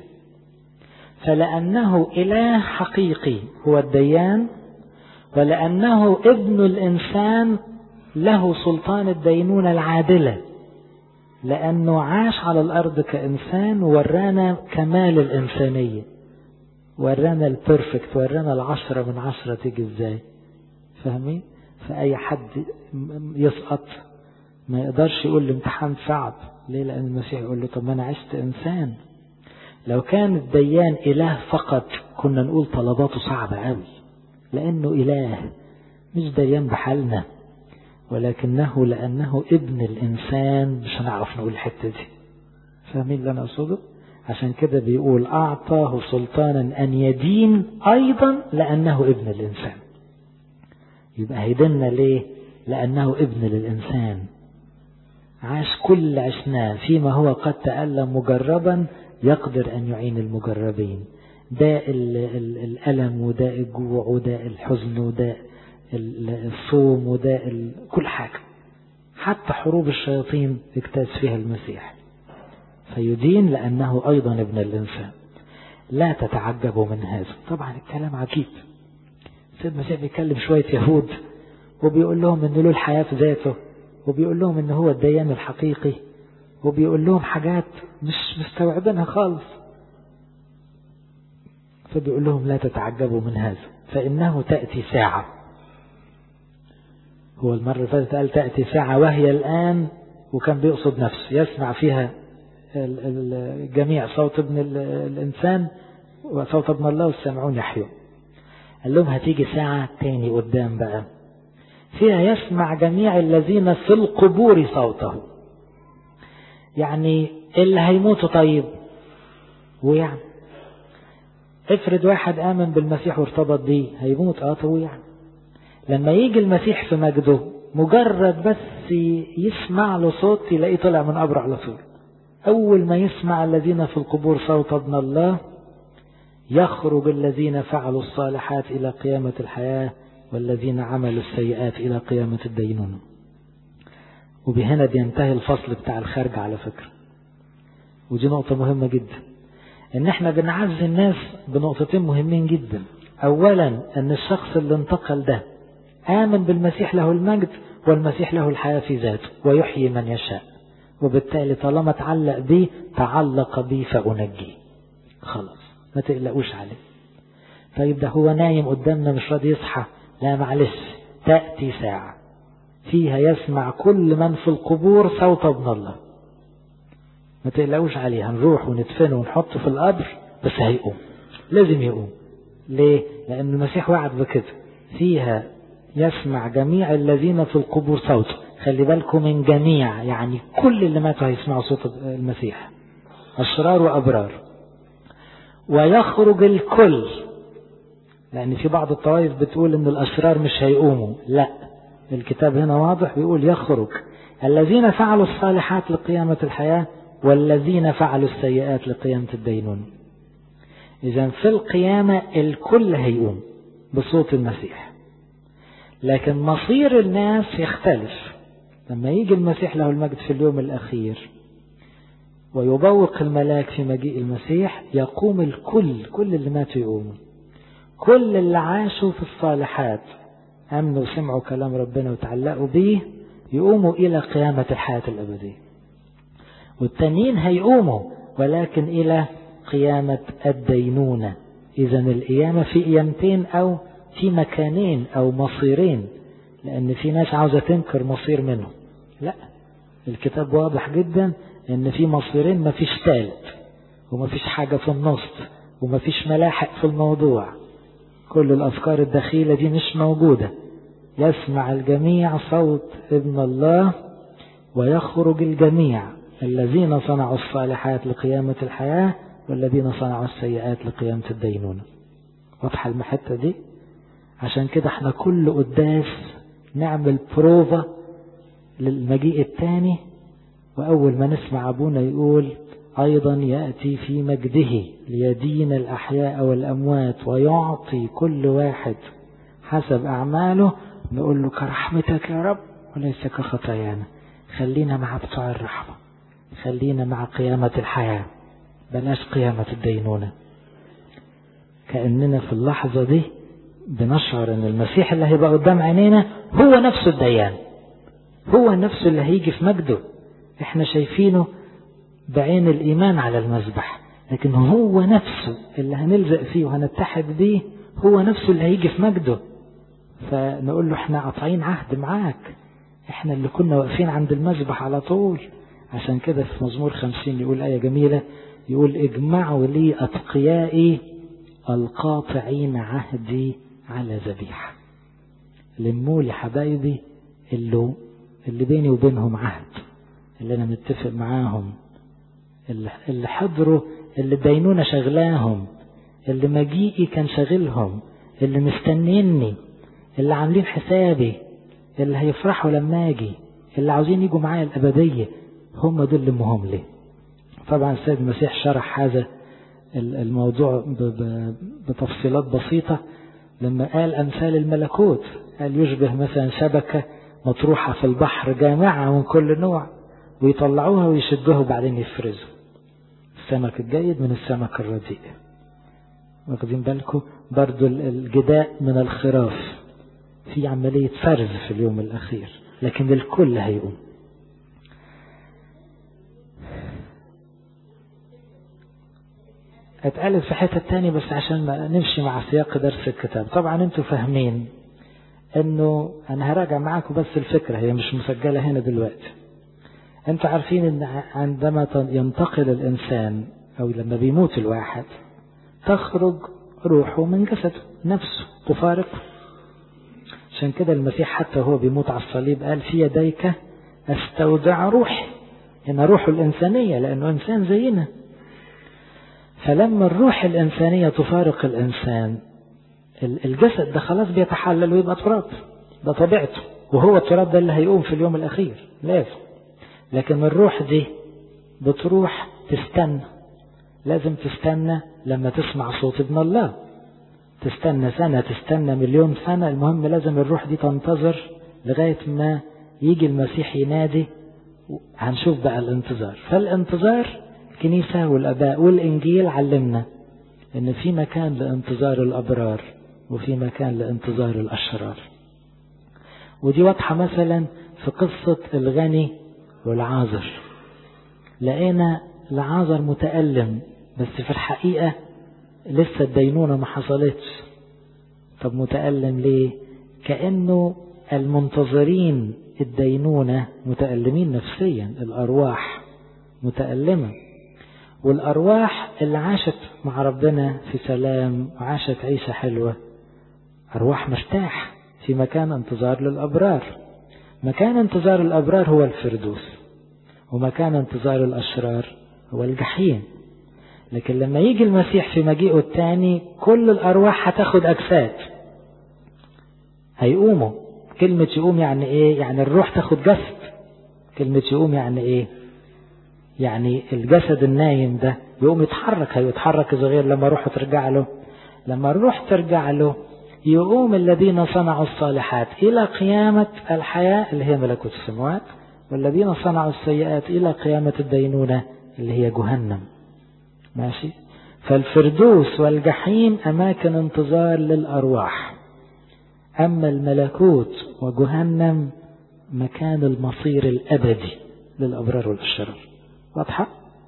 فلأنه إله حقيقي هو الديان ولأنه ابن الإنسان له سلطان الدينونة العادلة لأنه عاش على الأرض كإنسان ورانا كمال الإنسانية ورانا البرفكت ورانا العشرة من عشرة تيجي ازاي فاهمين فأي حد يسقط ما يقدرش يقول الامتحان صعب ليه لأن المسيح يقول له طب ما أنا عشت إنسان لو كان الديان إله فقط كنا نقول طلباته صعبة قوي لأنه إله مش ديان بحالنا ولكنه لأنه ابن الإنسان مش هنعرف نقول الحتة دي فاهمين اللي أنا أقصده عشان كده بيقول أعطاه سلطانا أن يدين أيضا لأنه ابن الإنسان يبقى هيدنا ليه لأنه ابن للإنسان عاش كل عشناه فيما هو قد تألم مجربا يقدر أن يعين المجربين داء الألم وداء الجوع وداء الحزن وداء الصوم وداء كل حاجة حتى حروب الشياطين اجتاز فيها المسيح فيدين لأنه أيضا ابن الإنسان لا تتعجبوا من هذا طبعا الكلام عجيب سيد المسيح بيكلم شوية يهود وبيقول لهم ان له الحياة في ذاته وبيقول لهم ان هو الديان الحقيقي وبيقول لهم حاجات مش مستوعبينها خالص فبيقول لهم لا تتعجبوا من هذا فإنه تأتي ساعة هو المرة اللي فاتت قال تأتي ساعة وهي الآن وكان بيقصد نفسه يسمع فيها الجميع صوت ابن الإنسان وصوت ابن الله والسامعون يحيون قال لهم هتيجي ساعة تاني قدام بقى فيها يسمع جميع الذين في القبور صوته يعني اللي هيموتوا طيب ويعني افرض واحد آمن بالمسيح وارتبط بيه هيموت اه طب يعني لما يجي المسيح في مجده مجرد بس يسمع له صوت يلاقيه طلع من قبره على طول أول ما يسمع الذين في القبور صوت ابن الله يخرج الذين فعلوا الصالحات إلى قيامة الحياة والذين عملوا السيئات إلى قيامة الدينونة وبهنا بينتهي الفصل بتاع الخارج على فكرة ودي نقطة مهمة جدا ان احنا بنعزي الناس بنقطتين مهمين جدا اولا ان الشخص اللي انتقل ده امن بالمسيح له المجد والمسيح له الحياة في ذاته ويحيي من يشاء وبالتالي طالما تعلق بيه تعلق بي فأنجيه خلاص ما تقلقوش عليه طيب ده هو نايم قدامنا مش راضي يصحى لا معلش تأتي ساعة فيها يسمع كل من في القبور صوت ابن الله ما تقلقوش عليه هنروح وندفنه ونحطه في القبر بس هيقوم لازم يقوم ليه لأن المسيح وعد بكده فيها يسمع جميع الذين في القبور صوته خلي بالكم من جميع يعني كل اللي ماتوا هيسمعوا صوت المسيح أشرار وأبرار ويخرج الكل لأن في بعض الطوائف بتقول إن الأشرار مش هيقوموا لا الكتاب هنا واضح بيقول يخرج الذين فعلوا الصالحات لقيامة الحياة والذين فعلوا السيئات لقيامة الدينون إذا في القيامة الكل هيقوم بصوت المسيح لكن مصير الناس يختلف لما يجي المسيح له المجد في اليوم الأخير ويبوق الملاك في مجيء المسيح يقوم الكل كل اللي ماتوا يقوموا كل اللي عاشوا في الصالحات أمنوا وسمعوا كلام ربنا وتعلقوا به يقوموا إلى قيامة الحياة الأبدية والتانيين هيقوموا ولكن إلى قيامة الدينونة إذا القيامة في قيامتين أو في مكانين أو مصيرين لأن في ناس عاوزة تنكر مصير منهم لا الكتاب واضح جدا ان في مصيرين مفيش ثالث ومفيش حاجة في النص ومفيش ملاحق في الموضوع كل الأفكار الدخيلة دي مش موجودة يسمع الجميع صوت ابن الله ويخرج الجميع الذين صنعوا الصالحات لقيامة الحياة والذين صنعوا السيئات لقيامة الدينونة واضحة المحطة دي عشان كده احنا كل قداس نعمل بروفا للمجيء الثاني وأول ما نسمع أبونا يقول أيضا يأتي في مجده ليدين الأحياء والأموات ويعطي كل واحد حسب أعماله نقول له كرحمتك يا رب وليس كخطايانا خلينا مع بتوع الرحمة خلينا مع قيامة الحياة بلاش قيامة الدينونة كأننا في اللحظة دي بنشعر ان المسيح اللي هيبقى قدام عينينا هو نفسه الديان هو نفسه اللي هيجي في مجده احنا شايفينه بعين الايمان على المذبح لكن هو نفسه اللي هنلزق فيه وهنتحد بيه هو نفسه اللي هيجي في مجده فنقول له احنا قاطعين عهد معاك احنا اللي كنا واقفين عند المذبح على طول عشان كده في مزمور خمسين يقول آية جميلة يقول اجمعوا لي أتقيائي القاطعين عهدي على ذبيحة لموا لي حبايبي اللي, اللي بيني وبينهم عهد اللي أنا متفق معاهم اللي حضروا اللي دينونا شغلاهم اللي مجيئي كان شاغلهم اللي مستنيني اللي عاملين حسابي اللي هيفرحوا لما اجي اللي عاوزين يجوا معايا الأبدية هم دول اللي مهم لي طبعا السيد المسيح شرح هذا الموضوع بتفصيلات بسيطة لما قال أمثال الملكوت قال يشبه مثلا شبكة مطروحة في البحر جامعة من كل نوع ويطلعوها ويشدوها وبعدين يفرزوا السمك الجيد من السمك الرديء واخدين بالكم برضو الجداء من الخراف في عملية فرز في اليوم الأخير لكن الكل هيقوم اتقالت في حتة تاني بس عشان ما نمشي مع سياق درس الكتاب طبعا انتوا فاهمين انه انا هراجع معاكم بس الفكرة هي مش مسجلة هنا دلوقتي انتوا عارفين ان عندما ينتقل الانسان او لما بيموت الواحد تخرج روحه من جسده نفسه تفارقه عشان كده المسيح حتى هو بيموت على الصليب قال في يديك استودع روحي هنا روحه الإنسانية لأنه إنسان زينا فلما الروح الإنسانية تفارق الإنسان الجسد ده خلاص بيتحلل ويبقى تراب ده طبيعته وهو التراب ده اللي هيقوم في اليوم الأخير لازم لكن الروح دي بتروح تستنى لازم تستنى لما تسمع صوت ابن الله تستنى سنة تستنى مليون سنة المهم لازم الروح دي تنتظر لغاية ما يجي المسيح ينادي هنشوف بقى الانتظار فالانتظار الكنيسة والأباء والإنجيل علمنا إن في مكان لانتظار الأبرار وفي مكان لانتظار الأشرار ودي واضحة مثلا في قصة الغني والعازر لقينا العازر متألم بس في الحقيقة لسه الدينونة ما حصلتش طب متألم ليه كأنه المنتظرين الدينونة متألمين نفسيا الأرواح متألمة والأرواح اللي عاشت مع ربنا في سلام وعاشت عيشة حلوة أرواح مرتاح في مكان انتظار للأبرار مكان انتظار الأبرار هو الفردوس ومكان انتظار الأشرار هو الجحيم لكن لما يجي المسيح في مجيئه الثاني كل الأرواح هتاخد أجساد هيقوموا كلمة يقوم يعني إيه؟ يعني الروح تاخد جسد كلمة يقوم يعني إيه؟ يعني الجسد النايم ده يقوم يتحرك هيتحرك إذا غير لما روحه ترجع له لما الروح ترجع له يقوم الذين صنعوا الصالحات إلى قيامة الحياة اللي هي ملكوت السماوات والذين صنعوا السيئات إلى قيامة الدينونة اللي هي جهنم ماشي فالفردوس والجحيم أماكن انتظار للأرواح أما الملكوت وجهنم مكان المصير الأبدي للأبرار والأشرار واضحة؟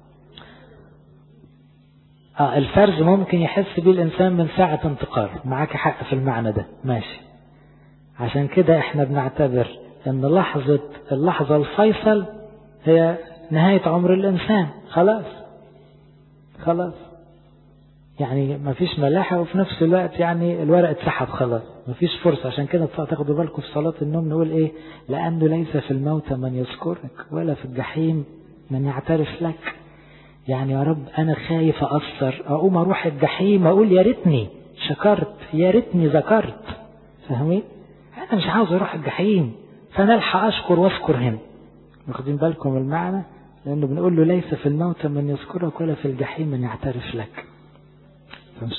آه الفرز ممكن يحس بيه الإنسان من ساعة انتقال معاك حق في المعنى ده ماشي عشان كده احنا بنعتبر ان لحظة اللحظة الفيصل هي نهاية عمر الإنسان خلاص خلاص يعني ما فيش ملاحة وفي نفس الوقت يعني الورق اتسحب خلاص ما فيش فرصة عشان كده تاخدوا بالكم في صلاة النوم نقول ايه لأنه ليس في الموت من يذكرك ولا في الجحيم من يعترف لك يعني يا رب أنا خايف أقصر أقوم أروح الجحيم أقول يا ريتني شكرت يا ريتني ذكرت فاهمين أنا مش عاوز أروح الجحيم فأنا ألحق أشكر وأذكر هنا واخدين بالكم المعنى لأنه بنقول له ليس في الموت من يذكرك ولا في الجحيم من يعترف لك فمش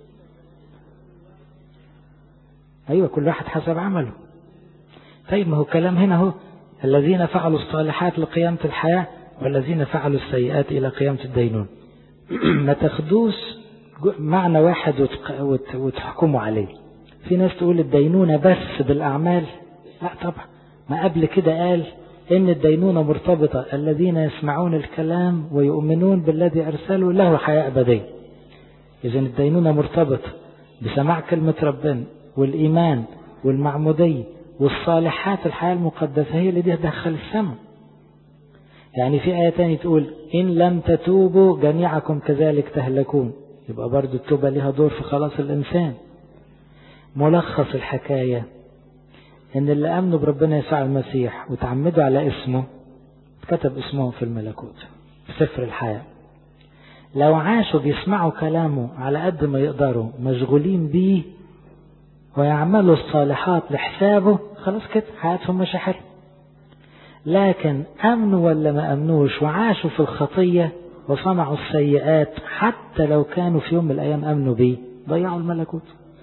أيوة كل واحد حسب عمله طيب ما هو كلام هنا هو الذين فعلوا الصالحات لقيامة الحياة والذين فعلوا السيئات إلى قيامة الدينون ما تاخدوش معنى واحد وتحكموا عليه في ناس تقول الدينونة بس بالأعمال لا طبعا ما قبل كده قال إن الدينونة مرتبطة الذين يسمعون الكلام ويؤمنون بالذي أرسله له حياة أبدية إذا الدينونة مرتبطة بسماع كلمة ربنا والإيمان والمعمودية والصالحات الحياة المقدسة هي اللي دي تدخل السماء يعني في آية تانية تقول إن لم تتوبوا جميعكم كذلك تهلكون يبقى برضو التوبة لها دور في خلاص الإنسان ملخص الحكاية إن اللي آمنوا بربنا يسوع المسيح وتعمدوا على اسمه كتب اسمهم في الملكوت في سفر الحياة لو عاشوا بيسمعوا كلامه على قد ما يقدروا مشغولين بيه ويعملوا الصالحات لحسابه خلاص كده حياتهم ماشية حلو لكن أمنوا ولا ما أمنوش وعاشوا في الخطية وصنعوا السيئات حتى لو كانوا في يوم من الأيام أمنوا بيه ضيعوا الملكوت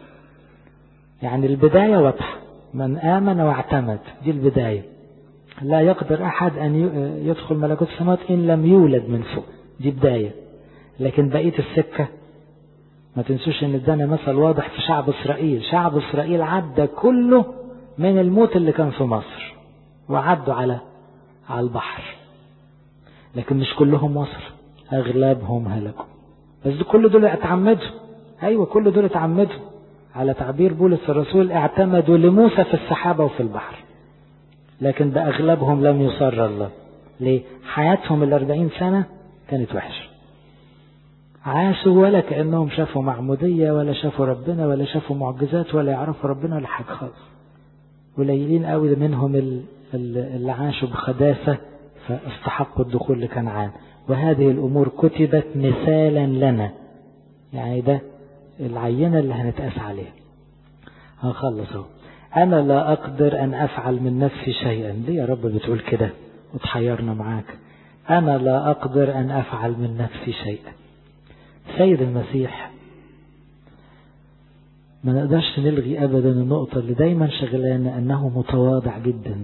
يعني البداية واضحة من آمن واعتمد دي البداية لا يقدر أحد أن يدخل ملكوت السماوات إن لم يولد من فوق دي بداية لكن بقية السكة ما تنسوش ان ادانا مثل واضح في شعب اسرائيل شعب اسرائيل عدى كله من الموت اللي كان في مصر وعدوا على على البحر لكن مش كلهم وصلوا اغلبهم هلكوا بس كل دول اتعمدوا ايوه كل دول اتعمدوا على تعبير بولس الرسول اعتمدوا لموسى في السحابة وفي البحر لكن بأغلبهم لم يصر الله ليه حياتهم الأربعين سنة كانت وحشة عاشوا ولا كأنهم شافوا معمودية ولا شافوا ربنا ولا شافوا معجزات ولا يعرفوا ربنا ولا حاجة خالص قليلين قوي منهم اللي عاشوا بخداسة فاستحقوا الدخول لكنعان وهذه الأمور كتبت مثالا لنا يعني ده العينة اللي هنتقاس عليها هنخلص اهو أنا لا أقدر أن أفعل من نفسي شيئا ليه يا رب بتقول كده وتحيرنا معاك أنا لا أقدر أن أفعل من نفسي شيئا سيد المسيح ما نقدرش نلغي أبدا النقطة اللي دايما شغلانة أنه متواضع جدا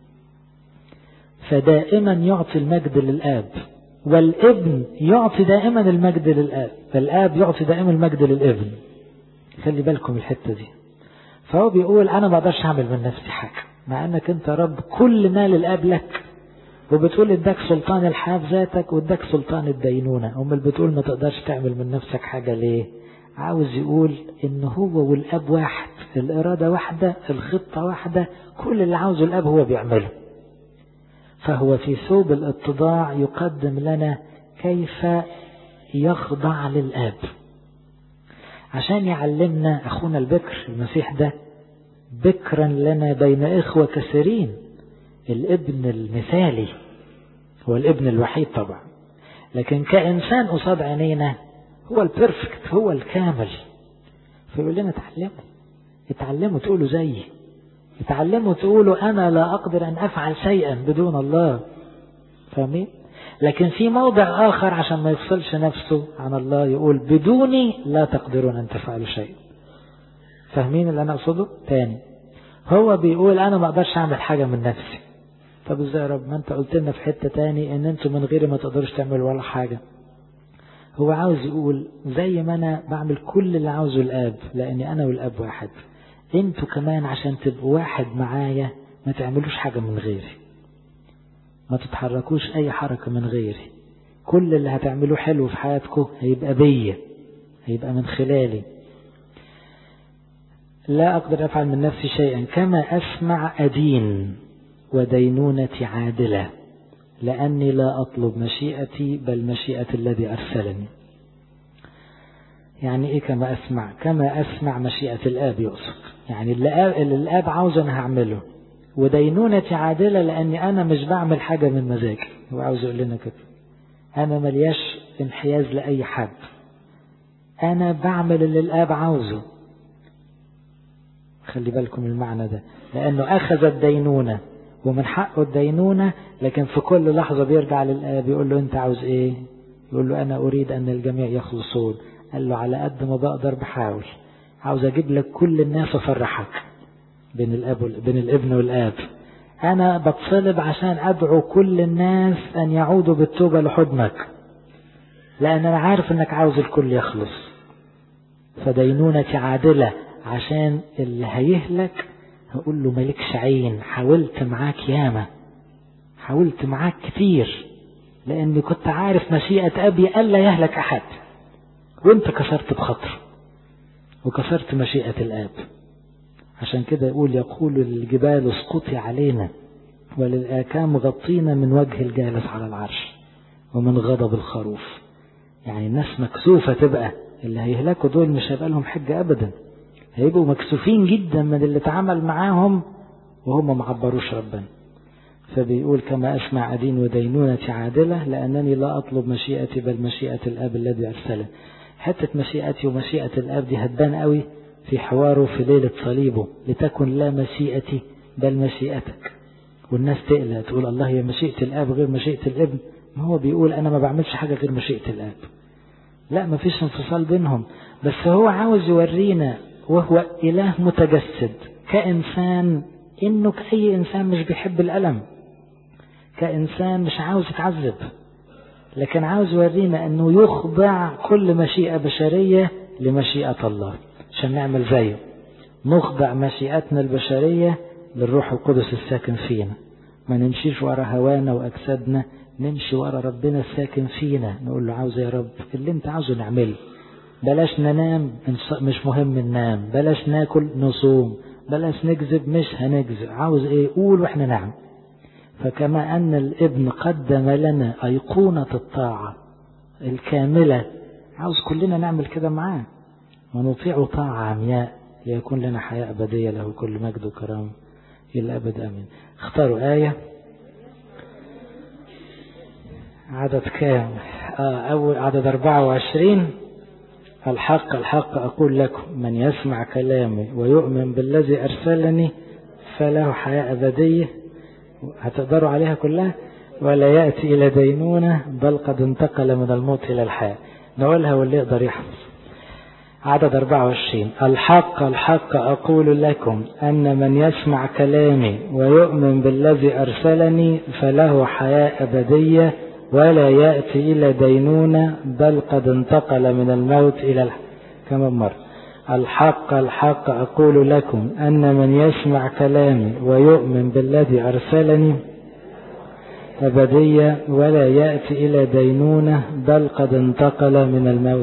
فدائما يعطي المجد للآب والابن يعطي دائما المجد للآب فالآب يعطي دائما المجد للابن خلي بالكم الحتة دي فهو بيقول أنا ما أقدرش أعمل من نفسي حاجة مع أنك أنت رب كل ما للآب لك وبتقول اداك سلطان الحياة ذاتك واداك سلطان الدينونة أمال بتقول ما تقدرش تعمل من نفسك حاجة ليه عاوز يقول ان هو والاب واحد الارادة واحدة الخطة واحدة كل اللي عاوزه الاب هو بيعمله فهو في ثوب الاتضاع يقدم لنا كيف يخضع للاب عشان يعلمنا اخونا البكر المسيح ده بكرا لنا بين اخوة كثيرين الابن المثالي هو الابن الوحيد طبعا لكن كإنسان قصاد عينينا هو البرفكت هو الكامل فيقول لنا اتعلموا اتعلموا تقولوا زيي اتعلموا تقولوا أنا لا أقدر أن أفعل شيئا بدون الله فاهمين لكن في موضع آخر عشان ما يفصلش نفسه عن الله يقول بدوني لا تقدرون أن تفعلوا شيئا فاهمين اللي أنا أقصده تاني هو بيقول أنا ما أقدرش أعمل حاجة من نفسي طب ازاي يا رب ما انت قلت لنا في حتة تاني ان انتوا من غيري ما تقدروش تعملوا ولا حاجة هو عاوز يقول زي ما انا بعمل كل اللي عاوزه الاب لاني انا والاب واحد انتوا كمان عشان تبقوا واحد معايا ما تعملوش حاجة من غيري ما تتحركوش اي حركة من غيري كل اللي هتعملوه حلو في حياتكم هيبقى بيا هيبقى من خلالي لا أقدر أفعل من نفسي شيئا كما أسمع أدين ودينونتي عادلة لأني لا أطلب مشيئتي بل مشيئة الذي أرسلني يعني إيه كما أسمع كما أسمع مشيئة الآب يقصد يعني اللي الآب عاوز أنا هعمله ودينونتي عادلة لأني أنا مش بعمل حاجة من مزاجي هو عاوز يقول لنا كده أنا ملياش انحياز لأي حد أنا بعمل اللي الآب عاوزه خلي بالكم المعنى ده لأنه أخذ الدينونة ومن حقه الدينونة لكن في كل لحظة بيرجع للآب يقول له أنت عاوز إيه يقول له أنا أريد أن الجميع يخلصون قال له على قد ما بقدر بحاول عاوز أجيب لك كل الناس أفرحك بين الأب بين الابن والآب أنا بتصلب عشان أدعو كل الناس أن يعودوا بالتوبة لحضنك لأن أنا عارف أنك عاوز الكل يخلص فدينونتي عادلة عشان اللي هيهلك هقول له مالكش عين حاولت معاك ياما حاولت معاك كتير لأني كنت عارف مشيئة أبي ألا يهلك أحد وانت كسرت بخاطره وكسرت مشيئة الآب عشان كده يقول يقول للجبال اسقطي علينا وللآكام غطينا من وجه الجالس على العرش ومن غضب الخروف يعني الناس مكسوفة تبقى اللي هيهلكوا دول مش هيبقى لهم حجة أبدا هيبقوا مكسوفين جدا من اللي اتعامل معاهم وهم ما عبروش ربنا فبيقول كما أسمع أدين ودينونتي عادلة لأنني لا أطلب مشيئتي بل مشيئة الآب الذي أرسله حتة مشيئتي ومشيئة الآب دي هتبان قوي في حواره في ليلة صليبه لتكن لا مشيئتي بل مشيئتك والناس تقلق تقول الله هي مشيئة الآب غير مشيئة الابن ما هو بيقول أنا ما بعملش حاجة غير مشيئة الآب لا ما فيش انفصال بينهم بس هو عاوز يورينا وهو إله متجسد كإنسان إنه كأي إنسان مش بيحب الألم كإنسان مش عاوز يتعذب لكن عاوز يورينا أنه يخضع كل مشيئة بشرية لمشيئة الله عشان نعمل زيه نخضع مشيئتنا البشرية للروح القدس الساكن فينا ما نمشيش ورا هوانا وأجسادنا نمشي ورا ربنا الساكن فينا نقول له عاوز يا رب اللي انت عاوزه نعمله بلاش ننام مش مهم ننام بلاش ناكل نصوم بلاش نكذب مش هنكذب عاوز ايه قول واحنا نعم فكما ان الابن قدم لنا ايقونة الطاعة الكاملة عاوز كلنا نعمل كده معاه ونطيع طاعة عمياء ليكون لنا حياة أبدية له كل مجد وكرام إلى الأبد آمين اختاروا آية عدد كام آه أول عدد 24 الحق الحق أقول لكم من يسمع كلامي ويؤمن بالذي أرسلني فله حياة أبدية هتقدروا عليها كلها ولا يأتي إلى دينونة بل قد انتقل من الموت إلى الحياة نقولها واللي يقدر يحفظ عدد 24 الحق الحق أقول لكم أن من يسمع كلامي ويؤمن بالذي أرسلني فله حياة أبدية ولا يأتي إلى دينونة بل قد انتقل من الموت إلى الحياة كما مرة الحق الحق أقول لكم أن من يسمع كلامي ويؤمن بالذي أرسلني أبدية ولا يأتي إلى دينونة بل قد انتقل من الموت